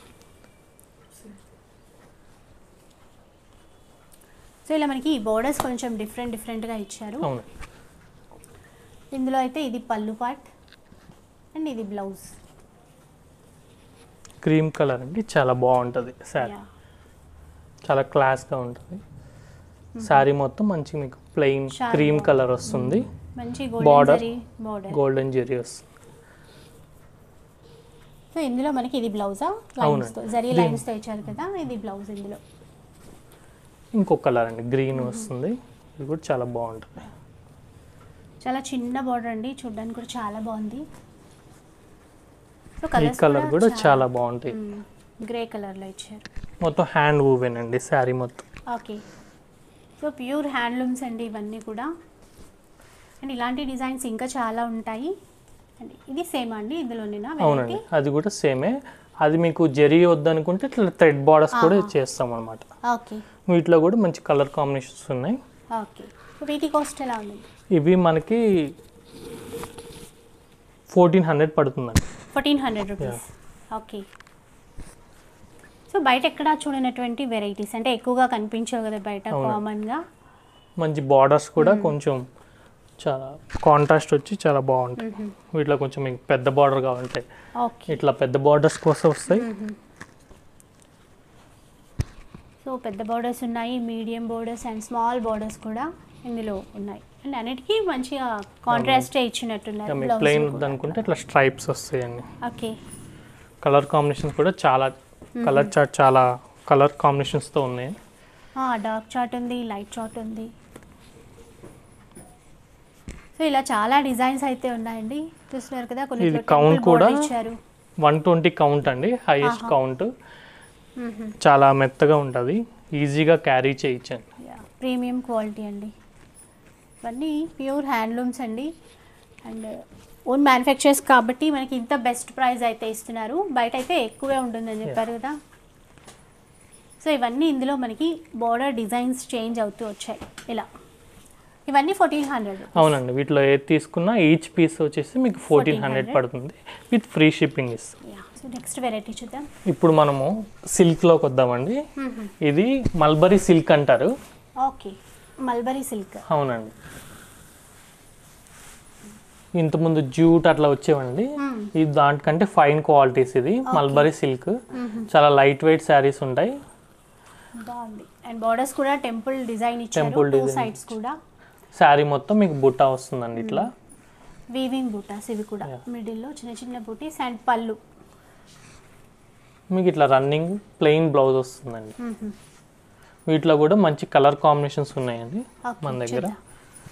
సో ఇలా మనకి బోర్డర్స్ కొంచెం డిఫరెంట్ డిఫరెంట్గా ఇచ్చారు అవును ఇందులో అయితే ఇది పళ్ళు పార్ట్ అండ్ ఇది బ్లౌజ్ క్రీమ్ కలర్ అండి చాలా బాగుంటుంది శారీ చాలా క్లాస్గా ఉంటుంది శారీ మొత్తం మంచి మీకు plain Sharp cream border. Colour వస్తుంది మంచి Border. Golden zari border golden zari వస్తుంది సో ఇందులో మనకి ఇది బ్లౌజా అవునండి. లైన్స్తో జరీ దీని- లైన్స్తో ఇచ్చారు కదా ఇది బ్లౌజ్ ఇందులో ఇంకో కలర్ అండి గ్రీన్ వస్తుంది ఇది కూడా చాలా బాగుంటుంది చాలా చిన్న బార్డర్ అండి చూడడానికి కూడా చాలా బాగుంది సో ఈ కలర్స్ కలర్ కూడా చాలా బాగుంటాయి గ్రే కలర్లో ఇచ్చారు మొత్తం హ్యాండ్ వూవెన్ అండి శారీ మొత్తం ఓకే సో ప్యూర్ హ్యాండ్లూమ్స్ అండి ఇవన్నీ కూడా అండ్ ఇలాంటి డిజైన్స్ ఇంకా చాలా ఉంటాయి అండ్ ఇది సేమ్ అండి ఇందులోనేనా అవునండి అది కూడా సేమే అది మీకు జరీ వద్దనుకుంటే ఇట్లా థ్రెడ్ బార్డర్స్ కూడా చేస్తాం అనమాట ఓకే వీటిలో కూడా మంచి కలర్ కాంబినేషన్స్ ఉన్నాయి ఓకే సో వీటి కాస్ట్ ఎలా ఉంది ఇవి మనకి ఫోర్టీన్ హండ్రెడ్ పడుతుందండి fourteen hundred rupees okay so బయట ఎక్కడ చూడనటువంటి వెరైటీస్ అంటే ఎక్కువగా కనిపించవు కదా బయట అవును. కామన్గా మంచి బార్డర్స్ కూడా కొంచెం చాలా కాంట్రాస్ట్ వచ్చి చాలా బాగుంటాయి వీటిలో కొంచెం మీకు పెద్ద బార్డర్ కావాలంటే ఓకే ఇట్లా పెద్ద బార్డర్స్ కోసం వస్తాయి సో పెద్ద బోర్డర్స్ ఉన్నాయి medium borders and small borders కూడా ఇందులో ఉన్నాయి అండ్ అన్నిటికీ మంచిగా కాంట్రాస్టే ఇచ్చినట్టున్నారు ఇంకా మీకు blouse ప్లెయిన్ కూడా. వద్దనుకుంటే ఇట్లా స్ట్రైప్స్ వస్తాయండి ఓకే కలర్ కాంబినేషన్స్ కూడా చాలా కలర్ చార్ట్ చాలా కలర్ కాంబినేషన్స్తో ఉన్నాయి డార్క్ చార్ట్ ఉంది లైట్ చార్ట్ ఉంది సో ఇలా చాలా డిజైన్స్ అయితే ఉన్నాయండి చూస్తున్నారు కదా కొన్ని ఇది count కూడా ఇచ్చారు వన్ ట్వంటీ కౌంట్ అండి హైయెస్ట్ ఆహా. కౌంట్ చాలా మెత్తగా ఉంటుంది ఈజీగా క్యారీ చేయొచ్చండి ప్రీమియం క్వాలిటీ అండి ఇవన్నీ ప్యూర్ హ్యాండ్లూమ్స్ అండి అండ్ ఓన్ మ్యానుఫ్యాక్చర్స్ కాబట్టి మనకి ఇంత బెస్ట్ ప్రైస్ అయితే ఇస్తున్నారు బయట అయితే ఎక్కువే ఉంటుందని చెప్పారు కదా సో ఇవన్నీ ఇందులో మనకి బోర్డర్ డిజైన్స్ చేంజ్ అవుతూ వచ్చాయి ఇలా ఇవన్నీ ఫోర్టీన్ హండ్రెడ్ అవునండి వీటిలో ఏది తీసుకున్నా ఈచ్ పీస్ వచ్చేసి మీకు ఫోర్టీన్ హండ్రెడ్ 1400 పడుతుంది విత్ ఫ్రీ షిప్పింగ్ ఇస్తాం సో నెక్స్ట్ వెరైటీ చూద్దాం ఇప్పుడు మనము సిల్క్లోకి వద్దామండి ఇది మల్బరీ సిల్క్ అంటారు ఓకే మల్బరీ సిల్క్ అవునండి ఇంతకుముందు జూట్ అట్లా వచ్చేవండి ఇది దాంట్కంటే ఫైన్ క్వాలిటీస్ ఇది మల్బరీ సిల్క్ చాలా లైట్ వెయిట్ శారీస్ ఉంటాయి బాగుంది అండ్ బార్డర్స్ కూడా టెంపుల్ డిజైన్ ఇచ్చారు Temple టూ design సైడ్స్ కూడా శారీ మొత్తం మీకు బుట్టా వస్తుందండి ఇట్లా వీవింగ్ బూటాస్ ఇవి కూడా మిడిల్లో చిన్న చిన్న బూటీస్ అండ్ పళ్ళు మీకు ఇట్లా రన్నింగ్ ప్లెయిన్ బ్లౌజ్ వస్తుందండి వీటిలో కూడా మంచి కలర్ కాంబినేషన్స్ ఉన్నాయండి Okay, మన దగ్గర చూద్దాం.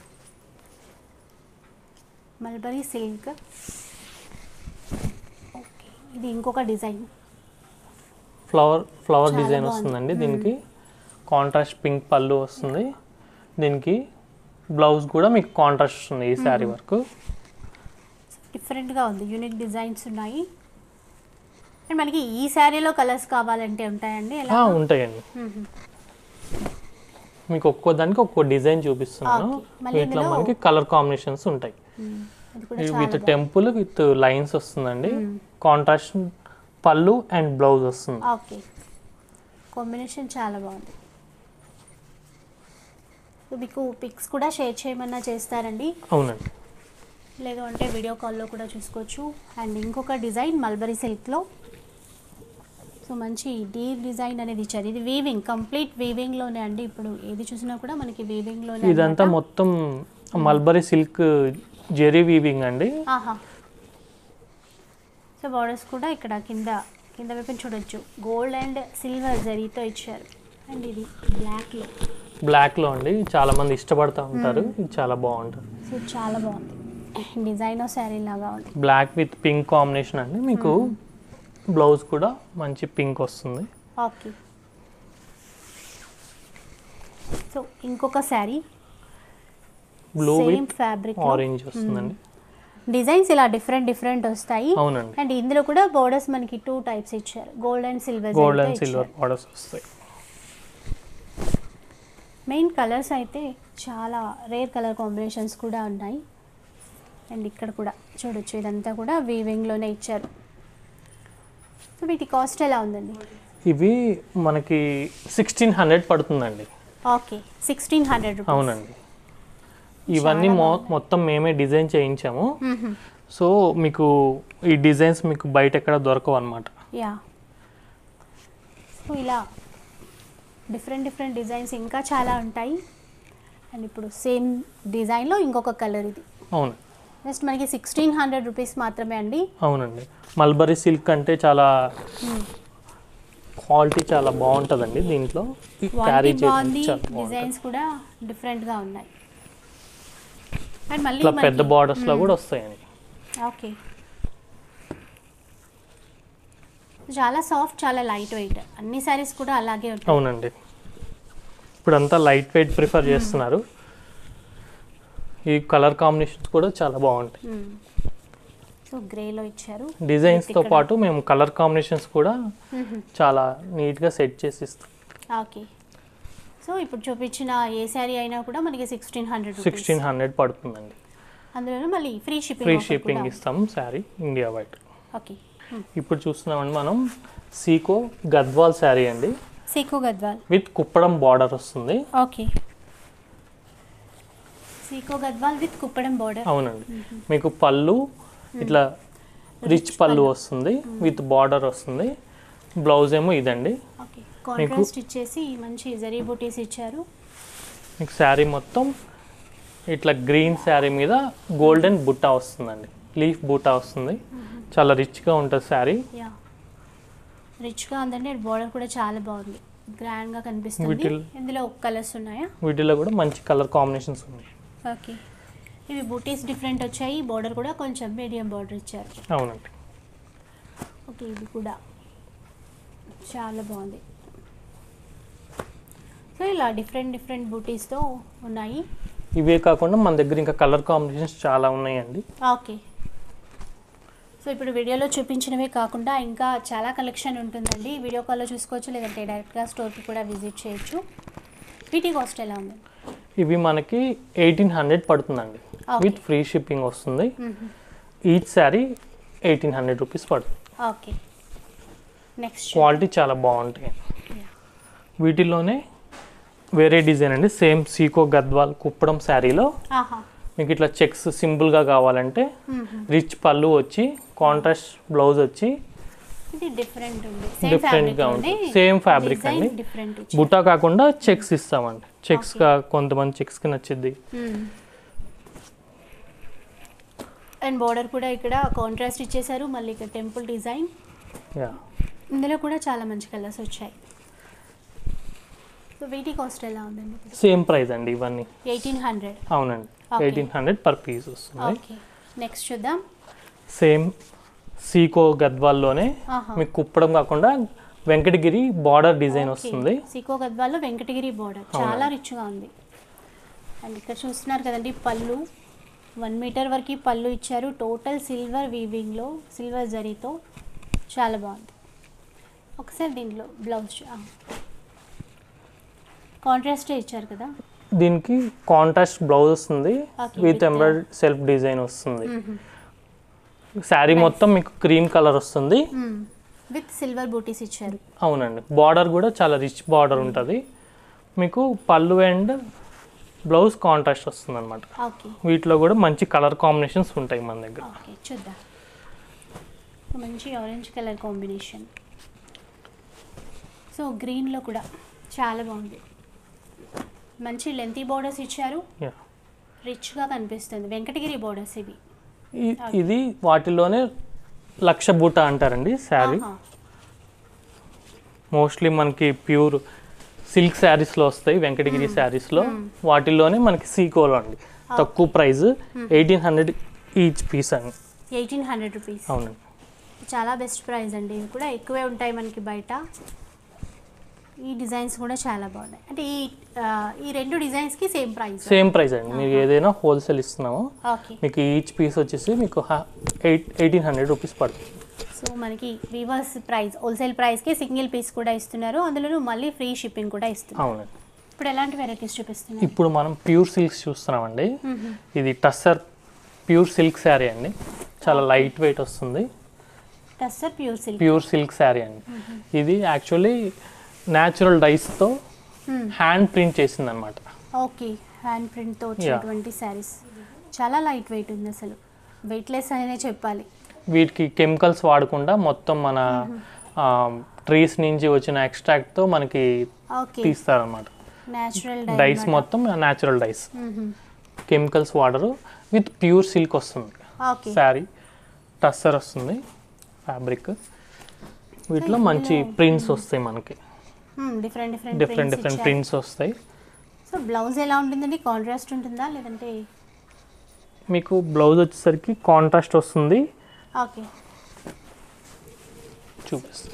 మల్బరీ సిల్క్ ఓకే ఇది ఇంకొక డిజైన్ ఫ్లవర్ ఫ్లవర్ చాలా డిజైన్ బాగుంది. వస్తుందండి దీనికి కాంట్రాస్ట్ పింక్ పళ్ళు వస్తుంది దీనికి బ్లౌజ్ కూడా మీకు కాంట్రాస్ట్ వస్తుంది ఈ శారీ వరకు డిఫరెంట్గా ఉంది యూనిక్ డిజైన్స్ ఉన్నాయి అండ్ మనకి ఈ శారీలో కలర్స్ కావాలంటే ఉంటాయండి ఎలా ఆ, ఉంటాయండి మ్మ్. మీకు ఒక్కో దానికి ఒక్కో డిజైన్ చూపిస్తున్నాను Okay. మళ్ళీ వీటిలో ఇందులో- మనకి కలర్ కాంబినేషన్స్ ఉంటాయి మ్మ్. అది కూడా విత్ చాలా బాగుంది. టెంపుల్ విత్ లైన్స్ వస్తుందండి కాంట్రాస్ట్ పళ్ళు అండ్ బ్లౌజ్ వస్తుంది ఓకే కాంబినేషన్ చాలా బాగుంది సో మీకు పిక్స్ కూడా షేర్ చేయమన్నా చేస్తారండి అవునండి లేదు అంటే వీడియో కాల్లో కూడా చూసుకోవచ్చు అండ్ ఇంకొక డిజైన్ మల్బరీ సిల్క్లో సో మంచి డీప్ డిజైన్ అనేది ఇచ్చారు ఇది వీవింగ్ కంప్లీట్ వీవింగ్లోనే అండి ఇప్పుడు ఏది చూసినా కూడా మనకి వీవింగ్లోనే ఇదంతా మొత్తం మల్బరీ సిల్క్ జెరీ వీవింగ్ అండి ఆహా సో బార్డర్స్ కూడా ఇక్కడ కింద కింద వైపు చూడొచ్చు గోల్డ్ అండ్ సిల్వర్ జరీతో ఇచ్చారు అండ్ ఇది బ్లాక్లో బ్లాక్లో అండి చాలా మంది ఇష్టపడుతూ ఉంటారు ఇది చాలా బాగుంటుంది సో చాలా బాగుంది డిజైనర్ శారీ లాగా ఉంది బ్లాక్ విత్ పింక్ కాంబినేషన్ అండి మీకు బ్లౌజ్ కూడా మంచి పింక్ వస్తుంది ఓకే సో ఇంకొక saree blue same with fabric orange వస్తుందండి డిజైన్స్ ఇలా డిఫరెంట్ డిఫరెంట్ వస్తాయి అవునండి అండ్ ఇందులో కూడా బోర్డర్స్ మనకి టూ టైప్స్ ఇచ్చారు gold and silver gold and silver borders వస్తాయి మెయిన్ కలర్స్ అయితే చాలా రేర్ కలర్ కాంబినేషన్స్ కూడా ఉన్నాయి అండ్ ఇక్కడ కూడా చూడొచ్చు ఇదంతా కూడా వీవింగ్లోనే ఇచ్చారు సో వీటి కాస్ట్ ఎలా ఉందండి ఇవి మనకి సిక్స్టీన్ హండ్రెడ్ పడుతుందండి ఓకే సిక్స్టీన్ హండ్రెడ్ రూపీస్ అవునండి ఇవన్నీ మొ మొత్తం మేమే డిజైన్ చేయించాము సో మీకు ఈ డిజైన్స్ మీకు బయట ఎక్కడ దొరకవు అనమాట యా సో ఇలా డిఫరెంట్ డిఫరెంట్ డిజైన్స్ ఇంకా చాలా ఉంటాయి అండ్ ఇప్పుడు సేమ్ డిజైన్లో ఇంకొక కలర్ ఇది అవును జస్ట్ మనకి సిక్స్టీన్ హండ్రెడ్ రూపీస్ మాత్రమే అండి అవునండి మల్బరీ సిల్క్ అంటే చాలా క్వాలిటీ చాలా బాగుంటుందండి దీంట్లో క్యారీ క్వాలిటీ బాగుంది చేయడానికి చాలా బాగుంటుంది డిజైన్స్ కూడా డిఫరెంట్గా ఉన్నాయి అండ్ మళ్ళీ ఇట్లా పెద్ద మనకి- బార్డర్స్ లో కూడా వస్తాయండి ఓకే చాలా సాఫ్ట్ చాలా లైట్ వెయిట్ అన్ని సారీస్ కూడా అలాగే ఉంటాయి అవునండి ఇప్పుడు అంతా లైట్ వెయిట్ ప్రిఫర్ చేస్తున్నారు ఈ కలర్ కాంబినేషన్స్ కూడా చాలా బాగుంటాయి సో గ్రేలో ఇచ్చారు డిజైన్స్ తో ఇక్కడ- పాటు మేము కలర్ కాంబినేషన్స్ కూడా చాలా నీట్ గా సెట్ చేసి ఇస్తాం ఓకే సో ఇప్పుడు చూపించిన ఏ శారీ అయినా కూడా మనకి సిక్స్టీన్ హండ్రెడ్ సిక్స్టీన్ హండ్రెడ్ పడుతుందండి అందులో మళ్ళీ ఫ్రీ షిప్పింగ్ ఫ్రీ షిప్పింగ్ ఇస్తాం శారీ ఇండియా వైట్ ఓకే ఇప్పుడు చూస్తున్నామండి మనం సీకో గద్వాల్ శారీ అండి సీకో గద్వాల్ విత్ కుప్పడం బార్డర్ వస్తుంది okay sico Gadwal with kuppadam border అవునండి మీకు పళ్ళు ఇట్లా రిచ్ పళ్ళు వస్తుంది విత్ బార్డర్ వస్తుంది బ్లౌజ్ ఏమో ఇదండి ఓకే కాంట్రాస్ట్ ఇచ్చేసి మంచి జరీ బూటీస్ ఇచ్చారు మీకు శారీ మొత్తం ఇట్లా గ్రీన్ శారీ మీద గోల్డెన్ బుట్ట వస్తుందండి లీఫ్ బుట్ట వస్తుంది చాలా రిచ్గా ఉంటుంది శారీ యా రిచ్గా ఉందండి బార్డర్ కూడా చాలా బాగుంది గ్రాండ్గా కనిపిస్తుంది వీటిల్- ఇందులో కలర్స్ ఉన్నాయా వీటిలో కూడా మంచి కలర్ కాంబినేషన్స్ ఉన్నాయి ఓకే ఇవి బూటీస్ డిఫరెంట్ వచ్చాయి బార్డర్ కూడా కొంచెం మీడియం బార్డర్ ఇచ్చారు అవునండి ఓకే ఇది కూడా చాలా బాగుంది సో ఇలా డిఫరెంట్ డిఫరెంట్ బూటీస్తో ఉన్నాయి ఇవే కాకుండా మన దగ్గర ఇంకా కలర్ కాంబినేషన్స్ చాలా ఉన్నాయండి ఓకే సో ఇప్పుడు వీడియోలో చూపించినవే కాకుండా ఇంకా చాలా కలెక్షన్ ఉంటుందండి వీడియో కాల్లో చూసుకోవచ్చు లేదంటే డైరెక్ట్గా స్టోర్కి కూడా విజిట్ చేయొచ్చు వీటి కాస్ట్ ఎలా ఉంది ఇవి మనకి ఎయిటీన్ హండ్రెడ్ పడుతుందండి Okay. విత్ ఫ్రీ షిప్పింగ్ వస్తుంది each saree eighteen hundred rupees పడుతుంది ఓకే నెక్స్ట్ క్వాలిటీ చాలా బాగుంటాయి వీటిలోనే వేరే డిజైన్ అండి సేమ్ సీకో గద్వాల్ కుప్పడం శారీలో ఆహా మీకు ఇట్లా చెక్స్ సింపుల్గా కావాలంటే రిచ్ పళ్ళు వచ్చి కాంట్రాస్ట్ బ్లౌజ్ వచ్చి ఇది డిఫరెంట్ ఉంది Different గా ఉంటుంది. Same fabric అండి. డిఫరెంట్ బుట్టా కాకుండా చెక్స్ ఇస్తామండి చెక్స్గా కొంతమంది చెక్స్కి నచ్చిద్ది అండ్ బార్డర్ కూడా ఇక్కడ కాంట్రాస్ట్ ఇచ్చేసారు మళ్ళీ ఇక్కడ టెంపుల్ డిజైన్ యా ఇందులో కూడా చాలా మంచి కలర్స్ వచ్చాయి సో వీటి కాస్ట్ ఎలా ఉందండి సేమ్ ప్రైస్ అండి ఇవన్నీ ఎయిటీన్ హండ్రెడ్ అవునండి Okay. Eighteen hundred per piece వస్తుంది ఓకే నెక్స్ట్ చూద్దాం సేమ్ సీకో గద్వాల్లోనే ఆహా. మీకు కుప్పడం కాకుండా వెంకటగిరి బార్డర్ డిజైన్ వస్తుంది సికో గద్వాల్లో వెంకటగిరి బార్డర్ చాలా రిచ్గా ఉంది అండ్ ఇక్కడ చూస్తున్నారు కదండి పళ్ళు వన్ మీటర్ వరకు పళ్ళు ఇచ్చారు టోటల్ సిల్వర్ వీవింగ్లో సిల్వర్ జరీతో చాలా బాగుంది ఒకసారి దీంట్లో బ్లౌజ్ కాంట్రాస్టే ఇచ్చారు కదా దీనికి కాంట్రాస్ట్ బ్లౌజ్ వస్తుంది Okay, with with, embroid self design వస్తుంది శారీ మొత్తం మీకు క్రీమ్ కలర్ వస్తుంది విత్ సిల్వర్ బూటీస్ ఇచ్చారు అవునండి బార్డర్ కూడా చాలా రిచ్ బార్డర్ ఉంటుంది మీకు పళ్ళు అండ్ బ్లౌజ్ కాంట్రాస్ట్ వస్తుంది అనమాట ఓకే వీటిలో కూడా మంచి కలర్ కాంబినేషన్స్ ఉంటాయి మన దగ్గర ఓకే చూద్దాం మంచి ఆరెంజ్ కలర్ కాంబినేషన్ సో గ్రీన్లో కూడా చాలా బాగుంది మంచి లెంతీ బోర్డర్స్ ఇచ్చారు Yeah. రిచ్గా కనిపిస్తుంది వెంకటగిరి బోర్డర్స్ ఇవి ఇ- ఇది వాటిలోనే లక్ష బూట అంటారండి శారీ ఆహా. మోస్ట్లీ మనకి ప్యూర్ సిల్క్ శారీస్లో వస్తాయి వెంకటగిరి శారీస్లో వాటిల్లోనే మనకి సీకోలో అండి తక్కువ price eighteen hundred each piece అండి ఎయిటీన్ హండ్రెడ్ రూపీస్ అవునండి చాలా బెస్ట్ ప్రైస్ అండి ఇవి కూడా ఎక్కువే ఉంటాయి మనకి బయట ఈ డిజైన్స్ కూడా చాలా బాగున్నాయి అంటే ఈ ఆ, ఈ రెండు డిజైన్స్కి సేమ్ ప్రైస్ సేమ్ ప్రైస్ అండి మీరు ఏదైనా హోల్సేల్ ఇస్తున్నామో ఓకే మీకు ఈచ్ పీస్ వచ్చేసి మీకు ఎయిట్ ఎయిటీన్ హండ్రెడ్ రూపీస్ పడుతుంది సో మనకి వివర్స్ ప్రైస్ హోల్సేల్ ప్రైస్కి సింగిల్ పీస్ కూడా ఇస్తున్నారు అందులోనూ మళ్ళీ ఫ్రీ షిప్పింగ్ కూడా ఇస్తున్నారు అవునండి ఇప్పుడు ఎలాంటి వెరైటీస్ చూపిస్తున్నారు ఇప్పుడు మనం ప్యూర్ సిల్క్స్ చూస్తున్నామండి ఇది టస్సర్ ప్యూర్ సిల్క్ శారీ అండి చాలా లైట్ వెయిట్ వస్తుంది tussar pure silk pure silk saree అండి ఇది యాక్చువల్లీ న్యాచురల్ డైస్తో హ్యాండ్ ప్రింట్ చేసింది అనమాట ఓకే హ్యాండ్ ప్రింట్తో వచ్చినటువంటి శారీస్ చాలా లైట్ వెయిట్ ఉంది అసలు వెయిట్లెస్ అనే చెప్పాలి వీటికి కెమికల్స్ వాడకుండా మొత్తం మన ట్రీస్ నుంచి వచ్చిన ఎక్స్ట్రాక్ట్తో మనకి ఓకే తీస్తారనమాట న్యాచురల్ డైస్ మొత్తం న్యాచురల్ డైస్ కెమికల్స్ వాడరు విత్ ప్యూర్ సిల్క్ వస్తుంది ఓకే శారీ టస్సర్ వస్తుంది ఫ్యాబ్రిక్ వీటిలో మంచి ప్రింట్స్ వస్తాయి మనకి different different different different prints వస్తాయి సో బ్లౌజ్ ఎలా ఉంటుందండి కాంట్రాస్ట్ ఉంటుందా లేదంటే మీకు బ్లౌజ్ వచ్చేసరికి కాంట్రాస్ట్ వస్తుంది ఓకే చూపిస్తాను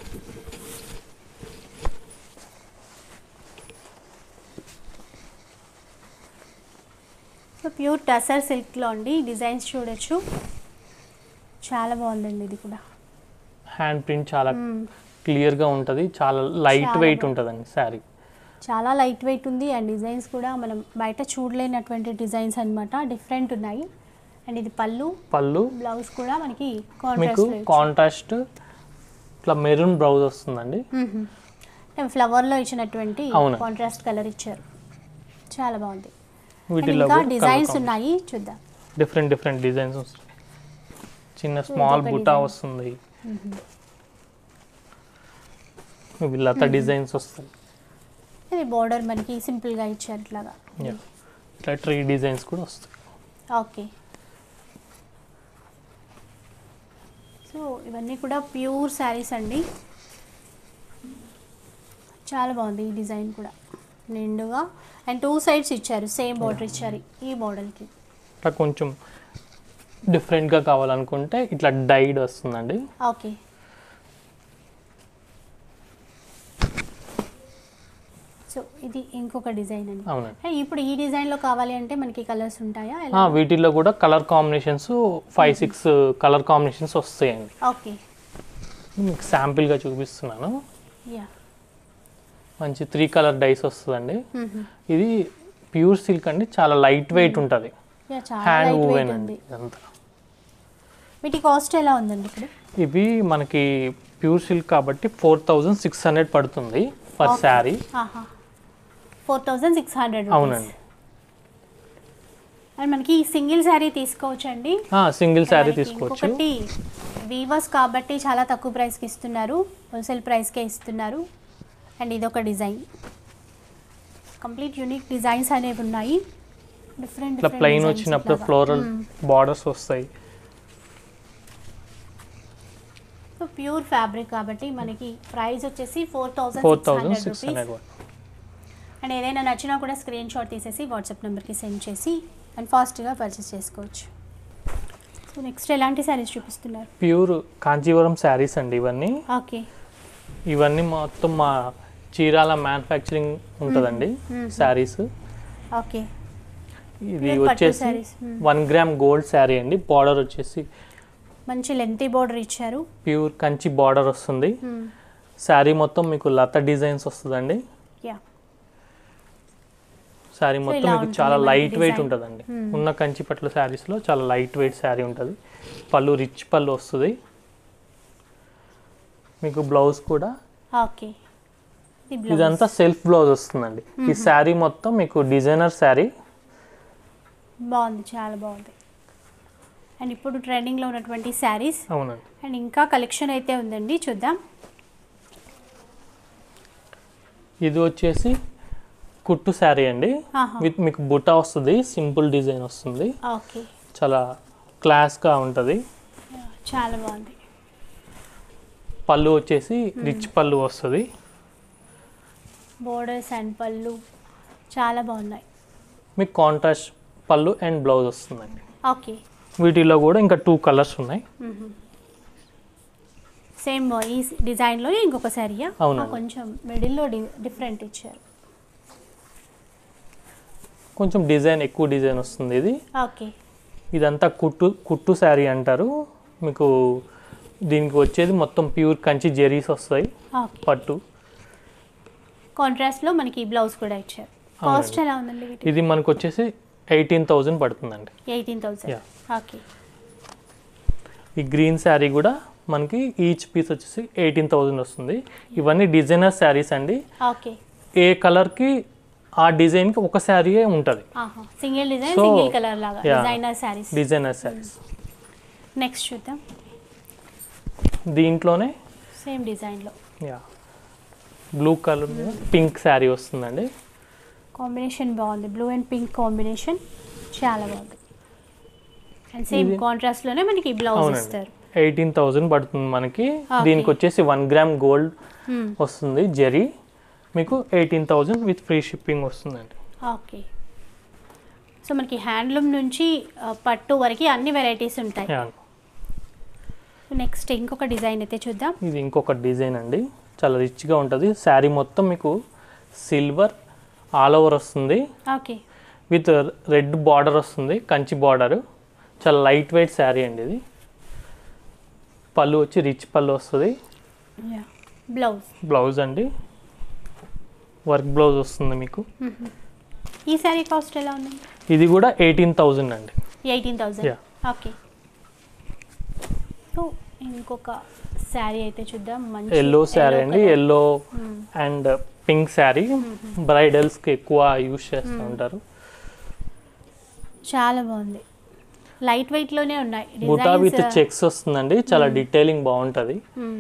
సో ప్యూర్ టసర్ సిల్క్లో అండి డిజైన్స్ చూడొచ్చు చాలా బాగుందండి ఇది కూడా హ్యాండ్ ప్రింట్ చాలా మ్మ్. క్లియర్గా ఉంటుంది చాలా లైట్ చాలా వెయిట్ బాగుంది. ఉంటుందండి శారీ చాలా లైట్ వెయిట్ ఉంది అండ్ డిజైన్స్ కూడా మనం బయట చూడలేనటువంటి డిజైన్స్ అన్నమాట డిఫరెంట్ ఉన్నాయి అండ్ ఇది పళ్ళు పళ్ళు బ్లౌజ్ కూడా మనకి మీకు కాంట్రాస్ట్ కాంట్రాస్ట్ ఇట్లా మెరూన్ బ్లౌజ్ వస్తుందండి ఫ్లవర్లో ఇచ్చినటువంటి అవును. కాంట్రాస్ట్ కలర్ ఇచ్చారు చాలా బాగుంది అండ్ వీటిలో ఇంకా డిజైన్స్ ఉన్నాయి చూద్దాం డిఫరెంట్ డిఫరెంట్ డిజైన్స్ వస్తాయి చిన్న స్మాల్ ఇదొక బుటా design. వస్తుంది ఇవి లత డిజైన్స్ వస్తాయి ఇది బోర్డర్ మనకి సింపుల్గా ఇచ్చారు ఇట్లాగా Yeah. ఇట్లా ట్రీ డిజైన్స్ కూడా వస్తాయి ఓకే సో ఇవన్నీ కూడా ప్యూర్ శారీస్ అండి చాలా బాగుంది ఈ డిజైన్ కూడా నిండుగా అండ్ టూ సైడ్స్ ఇచ్చారు సేమ్ బార్డర్ ఇచ్చారు ఈ మోడల్కి ఇట్లా కొంచెం డిఫరెంట్గా కావాలనుకుంటే ఇట్లా డైడ్ వస్తుందండి ఓకే సో ఇది ఇంకొక డిజైన్ అండి అవునండి అండ్ ఇప్పుడు ఈ డిజైన్లో కావాలి అంటే మనకి కలర్స్ ఉంటాయా ఆ, ఎలా వీటిల్లో కూడా colour combinations five six colour combinations వస్తాయండి ఓకే మీకు శాంపిల్గా చూపిస్తున్నాను యా మంచి త్రీ కలర్ డైస్ వస్తుందండి ఇది ప్యూర్ సిల్క్ అండి చాలా లైట్ వెయిట్ ఉంటుంది యా చాలా హ్యాండ్ లైట్ ఊవెన్ వెయిట్ అండి ఉంది ఇదంతా వీటి కాస్ట్ ఎలా ఉందండి ఇప్పుడు ఇవి మనకి ప్యూర్ సిల్క్ కాబట్టి ఫోర్ థౌజండ్ సిక్స్ హండ్రెడ్ పడుతుంది per saree four thousand six hundred అవునండి అండ్ మనకి సింగిల్ శారీ తీసుకోవచ్చు అండి సింగిల్ శారీ మనకి తీసుకోవచ్చు ఇంకొకటి వీవర్స్ కాబట్టి చాలా తక్కువ ప్రైస్కి ఇస్తున్నారు హోల్సేల్ ప్రైస్కే ఇస్తున్నారు అండ్ ఇదొక డిజైన్ కంప్లీట్ యూనిక్ డిజైన్స్ అనేవి ఉన్నాయి డిఫరెంట్ ఇట్లా ప్లెయిన్ వచ్చినప్పుడు ఫ్లోరల్ బార్డర్స్ వస్తాయి ప్యూర్ ఫ్యాబ్రిక్ కాబట్టి మనకి ప్రైస్ వచ్చేసి four thousand four six thousand hundred six rupees hundred and ఏదైనా నచ్చినా కూడా స్క్రీన్ షాట్ తీసేసి వాట్సాప్ నెంబర్కి సెండ్ చేసి అండ్ ఫాస్ట్గా పర్చేస్ చేసుకోవచ్చు సో నెక్స్ట్ ఎలాంటి శారీస్ చూపిస్తున్నారు ప్యూర్ కాంచీవరం శారీస్ అండి ఇవన్నీ ఓకే ఇవన్నీ మొత్తం మా చీరాల మ్యానుఫ్యాక్చరింగ్ ఉంటుందండి శారీస్ ఓకే ఇది Pure పట్టు వచ్చేసి sarees. Hmm. One gram gold saree అండి బార్డర్ వచ్చేసి మంచి లెంతీ బోర్డర్ ఇచ్చారు ప్యూర్ కంచి బార్డర్ వస్తుంది శారీ మొత్తం మీకు లత డిజైన్స్ వస్తుందండి యా శారీ So, మొత్తం ఇలా మీకు ఉంటుంది చాలా మనకి లైట్ వెయిట్ design. ఉంటుందండి ఉన్న కంచి పట్ల శారీస్లో చాలా లైట్ వెయిట్ శారీ ఉంటుంది పళ్ళు రిచ్ పళ్ళు వస్తుంది మీకు బ్లౌజ్ కూడా ఓకే ఇది blouse. ఇదంతా సెల్ఫ్ బ్లౌజ్ వస్తుందండి ఈ శారీ మొత్తం మీకు డిజైనర్ శారీ బాగుంది చాలా బాగుంది అండ్ ఇప్పుడు ట్రెండింగ్లో ఉన్నటువంటి శారీస్ అవునండి అండ్ ఇంకా కలెక్షన్ అయితే ఉందండి చూద్దాం ఇది వచ్చేసి కుట్టు శారీ అండి ఆహా. విత్ మీకు బుట్ట వస్తుంది సింపుల్ డిజైన్ వస్తుంది ఓకే చాలా క్లాస్గా ఉంటుంది చాలా బాగుంది పళ్ళు వచ్చేసి రిచ్ పళ్ళు వస్తుంది బోర్డర్స్ అండ్ పళ్ళు చాలా బాగున్నాయి మీకు కాంట్రాస్ట్ పళ్ళు అండ్ బ్లౌజ్ వస్తుందండి ఓకే వీటిలో కూడా ఇంకా టూ కలర్స్ ఉన్నాయి సేమ్ ఈ డిజైన్లో ఇంకొక శారీయా అవునండి. కొంచెం మిడిల్లో డిఫరెంట్ ఇచ్చారు కొంచెం డిజైన్ ఎక్కువ డిజైన్ వస్తుంది ఇది ఓకే ఇదంతా కుట్టు కుట్టు శారీ అంటారు మీకు దీనికి వచ్చేది మొత్తం ప్యూర్ కంచి జెరీస్ వస్తాయి ఓకే పట్టు కాంట్రాస్ట్లో మనకి బ్లౌజ్ కూడా ఇచ్చారు కాస్ట్ ఎలా ఉందండి వీటి ఇది మనకు వచ్చేసి ఎయిటీన్ థౌజండ్ పడుతుందండి ఎయిటీన్ థౌసండ్ Yeah. ఓకే ఈ గ్రీన్ శారీ కూడా మనకి ఈచ్ పీస్ వచ్చేసి ఎయిటీన్ థౌజండ్ వస్తుంది ఇవన్నీ డిజైనర్ శారీస్ అండి ఓకే ఏ కలర్కి ఆ డిజైన్కి ఒక శారీయే ఉంటుంది ఆహా single design So, single colour లాగా yeah. Designer sarees designer sarees next చూద్దాం దీంట్లోనే సేమ్ డిజైన్లో yeah blue colour pink saree వస్తుందండి కాంబినేషన్ బాగుంది బ్లూ అండ్ పింక్ కాంబినేషన్ చాలా బాగుంది అండ్ సేమ్ ఇది- కాంట్రాస్ట్లోనే మనకి బ్లౌజ్ అవునండి ఇస్తారు ఎయిటీన్ థౌజండ్ పడుతుంది మనకి దీనికి వచ్చేసి వన్ గ్రామ్ గోల్డ్ Hmm. వస్తుంది జెరీ మీకు eighteen thousand with free shipping వస్తుందండి ఓకే సో మనకి హ్యాండ్లూమ్ నుంచి ఆ, పట్టు వరకు అన్ని వెరైటీస్ ఉంటాయి యా. నెక్స్ట్ ఇంకొక డిజైన్ అయితే చూద్దాం ఇది ఇంకొక డిజైన్ అండి చాలా రిచ్గా ఉంటుంది శారీ మొత్తం మీకు సిల్వర్ ఆల్ ఓవర్ వస్తుంది ఓకే విత్ రెడ్ బార్డర్ వస్తుంది కంచి బార్డర్ చాలా లైట్ వెయిట్ శారీ అండి ఇది పళ్ళు వచ్చి రిచ్ పళ్ళు వస్తుంది బ్లౌజ్ బ్లౌజ్ అండి వర్క్ బ్లౌజ్ వస్తుంది మీకు ఈ శారీ కాస్ట్ ఎలా ఉంది ఇది కూడా ఎయిటీన్ థౌజండ్ అండి eighteen thousand Yeah. Okay so ఇంకొక శారీ అయితే చూద్దాం మంచి ఎల్లో శారీ yellow అండి colour. Yellow and pink saree బ్రైడల్స్కి ఎక్కువ యూస్ చేస్తూ ఉంటారు చాలా బాగుంది లైట్ వెయిట్ లోనే ఉన్నాయి బుటా విత్ డిజైన్స్ చెక్స్ వస్తుందండి చాలా డీటెయిలింగ్ బాగుంటుంది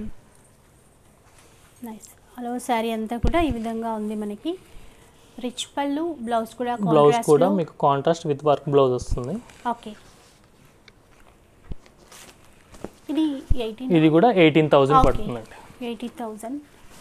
నైస్ హలో శారీ అంతా కూడా ఈ విధంగా ఉంది మనకి రిచ్ పళ్ళు బ్లౌజ్ కూడా బ్లౌజ్ contrast కూడా లో. మీకు కాంట్రాస్ట్ విత్ వర్క్ బ్లౌజ్ వస్తుంది ఓకే ఇది ఎయిటీన్ ఇది కూడా ఎయిటీన్ థౌజండ్ Okay. పడుతుందండి ఎయిటీ థౌజండ్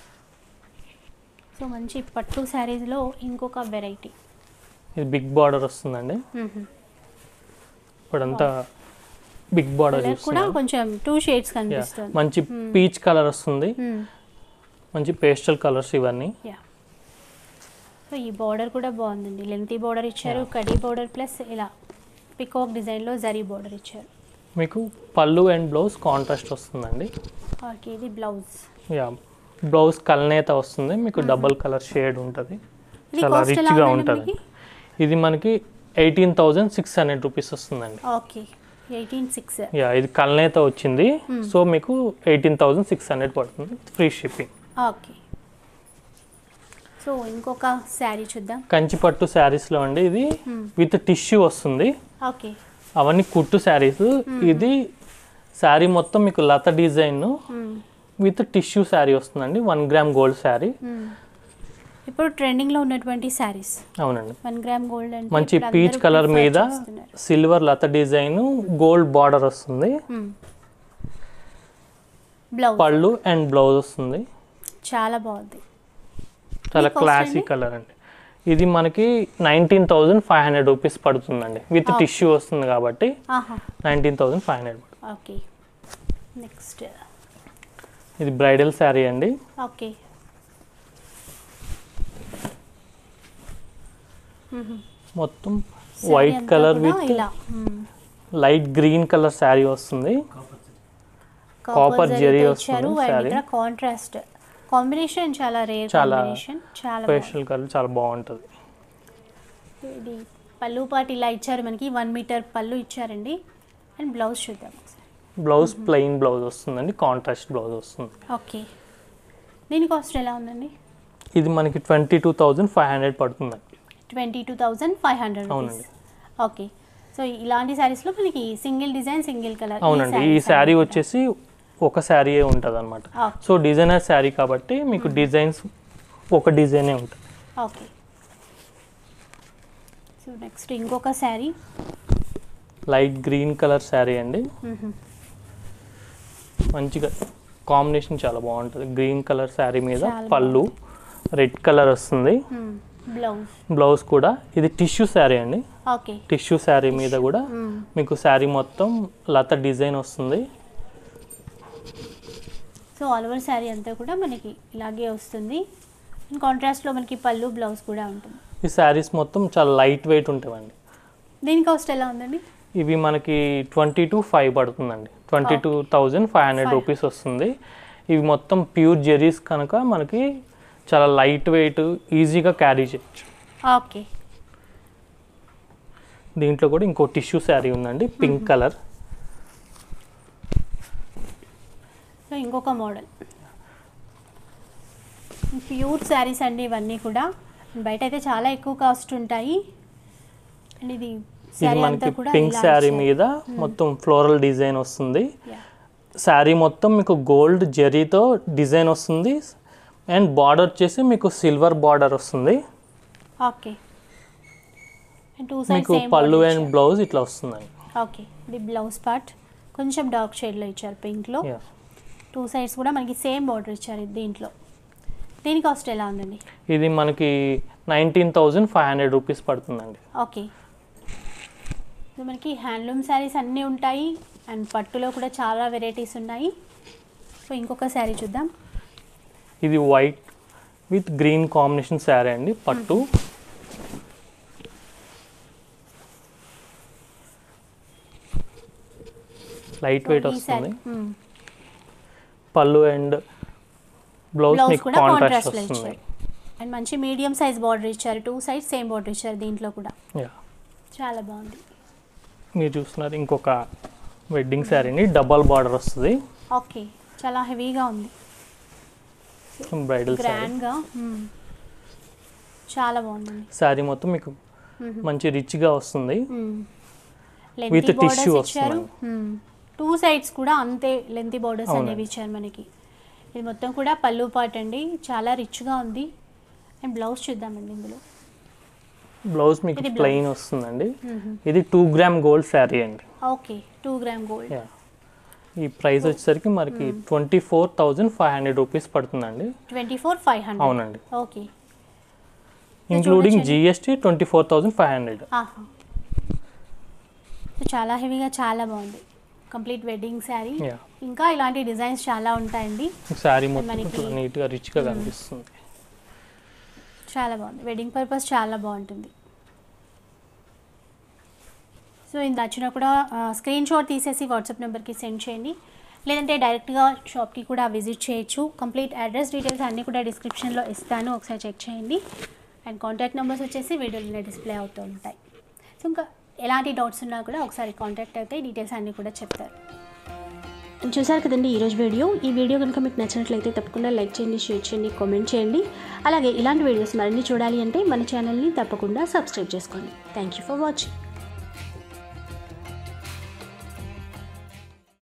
సో మంచి పట్టు శారీస్లో ఇంకొక వెరైటీ ఇది బిగ్ బార్డర్ వస్తుందండి ఇప్పుడంతా బిగ్ బార్డర్ కలర్ కూడా చూస్తున్నారు కొంచెం టూ షేడ్స్ Yeah. కనిపిస్తుంది మంచి పీచ్ కలర్ వస్తుంది మంచి పేస్టల్ కలర్స్ ఇవన్నీ యా సో ఈ బార్డర్ కూడా బాగుందండి లెంతీ బార్డర్ ఇచ్చారు కడీ బార్డర్ ప్లస్ ఇలా పికాక్ డిజైన్లో జరీ బార్డర్ ఇచ్చారు మీకు పళ్ళు అండ్ బ్లౌజ్ కాంట్రాస్ట్ వస్తుందండి ఓకే ఇది బ్లౌజ్ యా బ్లౌజ్ కల్నేత వస్తుంది మీకు డబల్ కలర్ షేడ్ ఉంటుంది ఇది చాలా కాస్ట్ ఎలా రిచ్గా ఉందండి ఉంటుంది ఇది మనకి eighteen thousand six hundred rupees వస్తుందండి ఓకే ఎయిటీన్ సిక్స్ యా ఇది కల్నేత వచ్చింది సో మీకు ఎయిటీన్ థౌజండ్ సిక్స్ హండ్రెడ్ పడుతుంది ఫ్రీ షిప్పింగ్ ఓకే సో ఇంకొక శారీ చూద్దాం కంచిపట్టు శారీస్లో అండి ఇది విత్ టిష్యూ వస్తుంది ఓకే అవన్నీ కుట్టు శారీస్ ఇది శారీ మొత్తం మీకు లత డిజైన్ విత్ టిష్యూ శారీ వస్తుందండి వన్ గ్రామ్ గోల్డ్ శారీ ఇప్పుడు ట్రెండింగ్లో ఉన్నటువంటి శారీస్ అవునండి వన్ గ్రామ్ గోల్డ్ అంటే మంచి ఇప్పుడు పీచ్ అందరూ కలర్ prefer మీద చేస్తున్నారు. సిల్వర్ లత డిజైన్ గోల్డ్ బార్డర్ వస్తుంది hmm. Blouse pallu and blouse వస్తుంది చాలా బాగుంది చాలా cost క్లాసీ అండి? కలర్ అండి ఇది మనకి nineteen thousand five hundred rupees పడుతుందండి విత్ Ah. టిష్యూ వస్తుంది కాబట్టి ఆహా nineteen thousand five hundred okay next ఇది బ్రైడల్ శారీ అండి ఓకే మొత్తం వైట్ కలర్ విత్ ఇలా లైట్ గ్రీన్ కలర్ శారీ వస్తుంది Copper జరీ ఇచ్చారు వస్తుంది అండ్ saree. ఇక్కడ కాంట్రాస్ట్ కాంబినేషన్ చాలా రేర్ చాలా కాంబినేషన్ చాలా బాగుంది. పేస్టల్ కలర్ చాలా బాగుంటుంది ఇది పళ్ళు పాటు ఇలా ఇచ్చారు మనకి వన్ మీటర్ పళ్ళు ఇచ్చారండి అండ్ బ్లౌజ్ చూద్దాం బ్లౌజ్ ప్లెయిన్ బ్లౌజ్ వస్తుందండి కాంట్రాస్ట్ బ్లౌజ్ వస్తుంది ఓకే దీని కాస్ట్ ఎలా ఉందండి ఇది మనకి twenty two thousand five hundred పడుతుందండి twenty two thousand five hundred అవునండి. ఓకే సో ఇలాంటి శారీస్లో మనకి సింగిల్ డిజైన్ సింగిల్ కలర్ అవునండి ఈ శారీ వచ్చేసి ఒక శారీయే ఉంటుంది అనమాట Okay. సో డిజైనర్ శారీ కాబట్టి మీకు డిజైన్స్ ఒక డిజైనే ఉంటుంది ఓకే సో నెక్స్ట్ ఇంకొక saree light green colour saree అండి మంచిగా కాంబినేషన్ చాలా బాగుంటుంది గ్రీన్ కలర్ శారీ మీద చాలా పళ్ళు రెడ్ కలర్ వస్తుంది బ్లౌజ్ బ్లౌజ్ కూడా ఇది టిష్యూ శారీ అండి ఓకే టిష్యూ శారీ మీద కూడా మీకు శారీ మొత్తం లత డిజైన్ వస్తుంది సో ఆల్ ఓవర్ శారీ అంతా కూడా మనకి ఇలాగే వస్తుంది కాంట్రాస్ట్లో మనకి పళ్ళు బ్లౌజ్ కూడా ఉంటుంది ఈ శారీస్ మొత్తం చాలా లైట్ వెయిట్ ఉంటాయండి దీని కాస్ట్ ఎలా ఉందండి ఇవి మనకి ట్వంటీ టు ఫైవ్ పడుతుందండి twenty two thousand five hundred Five. Rupees వస్తుంది ఇవి మొత్తం ప్యూర్ జెరీస్ కనుక మనకి చాలా లైట్ వెయిట్ ఈజీగా క్యారీ చేయొచ్చు ఓకే దీంట్లో కూడా ఇంకో టిష్యూ శారీ ఉందండి పింక్ కలర్ సో ఇంకొక మోడల్ ప్యూర్ శారీస్ అండి ఇవన్నీ కూడా బయట అయితే చాలా ఎక్కువ కాస్ట్ ఉంటాయి అండ్ ఇది ఇది శారీ అంతా మనకి కూడా పింక్ ఇలా శారీ ఇచ్చారు. మీద మొత్తం ఫ్లోరల్ డిజైన్ వస్తుంది Yeah. శారీ మొత్తం మీకు గోల్డ్ జరీతో డిజైన్ వస్తుంది అండ్ బార్డర్ వచ్చేసి మీకు సిల్వర్ బార్డర్ వస్తుంది ఓకే అండ్ టూ సైడ్ మీకు సేమ్ పళ్ళు అండ్ బ్లౌజ్ ఇట్లా వస్తుందండి ఓకే ఇది బ్లౌజ్ పార్ట్ కొంచెం డార్క్ షేడ్లో ఇచ్చారు పింక్లో Yeah. టూ సైడ్స్ కూడా మనకి సేమ్ బార్డర్ ఇచ్చారు దీంట్లో దీని కాస్ట్ ఎలా ఉందండి ఇది మనకి nineteen thousand five hundred rupees పడుతుందండి ఓకే సో మనకి హ్యాండ్లూమ్ శారీస్ అన్నీ ఉంటాయి అండ్ పట్టులో కూడా చాలా వెరైటీస్ ఉన్నాయి సో ఇంకొక శారీ చూద్దాం ఇది white with green combination saree అండి పట్టు లైట్ వెయిట్ ఈ శారీ వస్తుంది పళ్ళు అండ్ బ్లౌజ్ బ్లౌజ్ మీకు కూడా కాంట్రాస్ట్ కాంట్రాస్ట్లో వస్తుంది ఇచ్చారు అండ్ మంచి మీడియం సైజ్ బార్డర్ ఇచ్చారు టూ సైడ్ సేమ్ బార్డర్ ఇచ్చారు దీంట్లో కూడా యా చాలా బాగుంది మీరు చూస్తున్నారు ఇంకొక వెడ్డింగ్ శారీని డబల్ బార్డర్ వస్తుంది ఓకే చాలా హెవీగా ఉంది బ్రైడల్ శారీ గ్రాండ్గా చాలా బాగుందండి శారీ మొత్తం మీకు మంచి రిచ్గా వస్తుంది లెంతీ With బార్డర్స్ tissue ఇచ్చారు టూ సైడ్స్ కూడా అంతే లెంతీ బార్డర్స్ అవునండి. అనేవి ఇచ్చారు మనకి ఇది మొత్తం కూడా పళ్ళు పాట్ అండి చాలా రిచ్గా ఉంది అండ్ బ్లౌజ్ చూద్దామండి ఇందులో బ్లౌజ్ మీకు ఇది ప్లెయిన్ వస్తుందండి ఇది టూ గ్రామ్ గోల్డ్ శారీ అండి okay two gram gold yeah ఈ ప్రైస్ వచ్చేసరికి మనకి twenty four thousand five hundred rupees పడుతుందండి ట్వంటీ ఫోర్ ఫైవ్ హండ్రెడ్ అవునండి ఓకే ఇంక్లూడింగ్ చూడొచ్చండి. GST twenty four thousand five hundred ఆహా సో చాలా హెవీగా చాలా బాగుంది కంప్లీట్ వెడ్డింగ్ శారీ యా ఇంకా ఇలాంటి డిజైన్స్ చాలా ఉంటాయండి శారీ మొత్తం మనకి- ఇట్లా నీట్గా రిచ్గా కనిపిస్తుంది చాలా బాగుంది వెడ్డింగ్ పర్పస్ చాలా బాగుంటుంది సో ఇది నచ్చినా కూడా స్క్రీన్ షాట్ తీసేసి వాట్సాప్ నెంబర్కి సెండ్ చేయండి లేదంటే డైరెక్ట్గా షాప్కి కూడా విజిట్ చేయొచ్చు కంప్లీట్ అడ్రస్ డీటెయిల్స్ అన్నీ కూడా డిస్క్రిప్షన్లో ఇస్తాను ఒకసారి చెక్ చేయండి అండ్ కాంటాక్ట్ నెంబర్స్ వచ్చేసి వీడియోలోనే డిస్ప్లే అవుతూ ఉంటాయి సో ఇంకా ఎలాంటి డౌట్స్ ఉన్నా కూడా ఒకసారి కాంటాక్ట్ అయితే డీటెయిల్స్ అన్నీ కూడా చెప్తారు చూసారు కదండి ఈరోజు వీడియో ఈ వీడియో కనుక మీకు నచ్చినట్లయితే తప్పకుండా లైక్ చేయండి షేర్ చేయండి కామెంట్ చేయండి అలాగే ఇలాంటి వీడియోస్ మరిన్ని చూడాలి అంటే మన ఛానల్ని తప్పకుండా సబ్స్క్రైబ్ చేసుకోండి థ్యాంక్ యూ ఫర్ వాచింగ్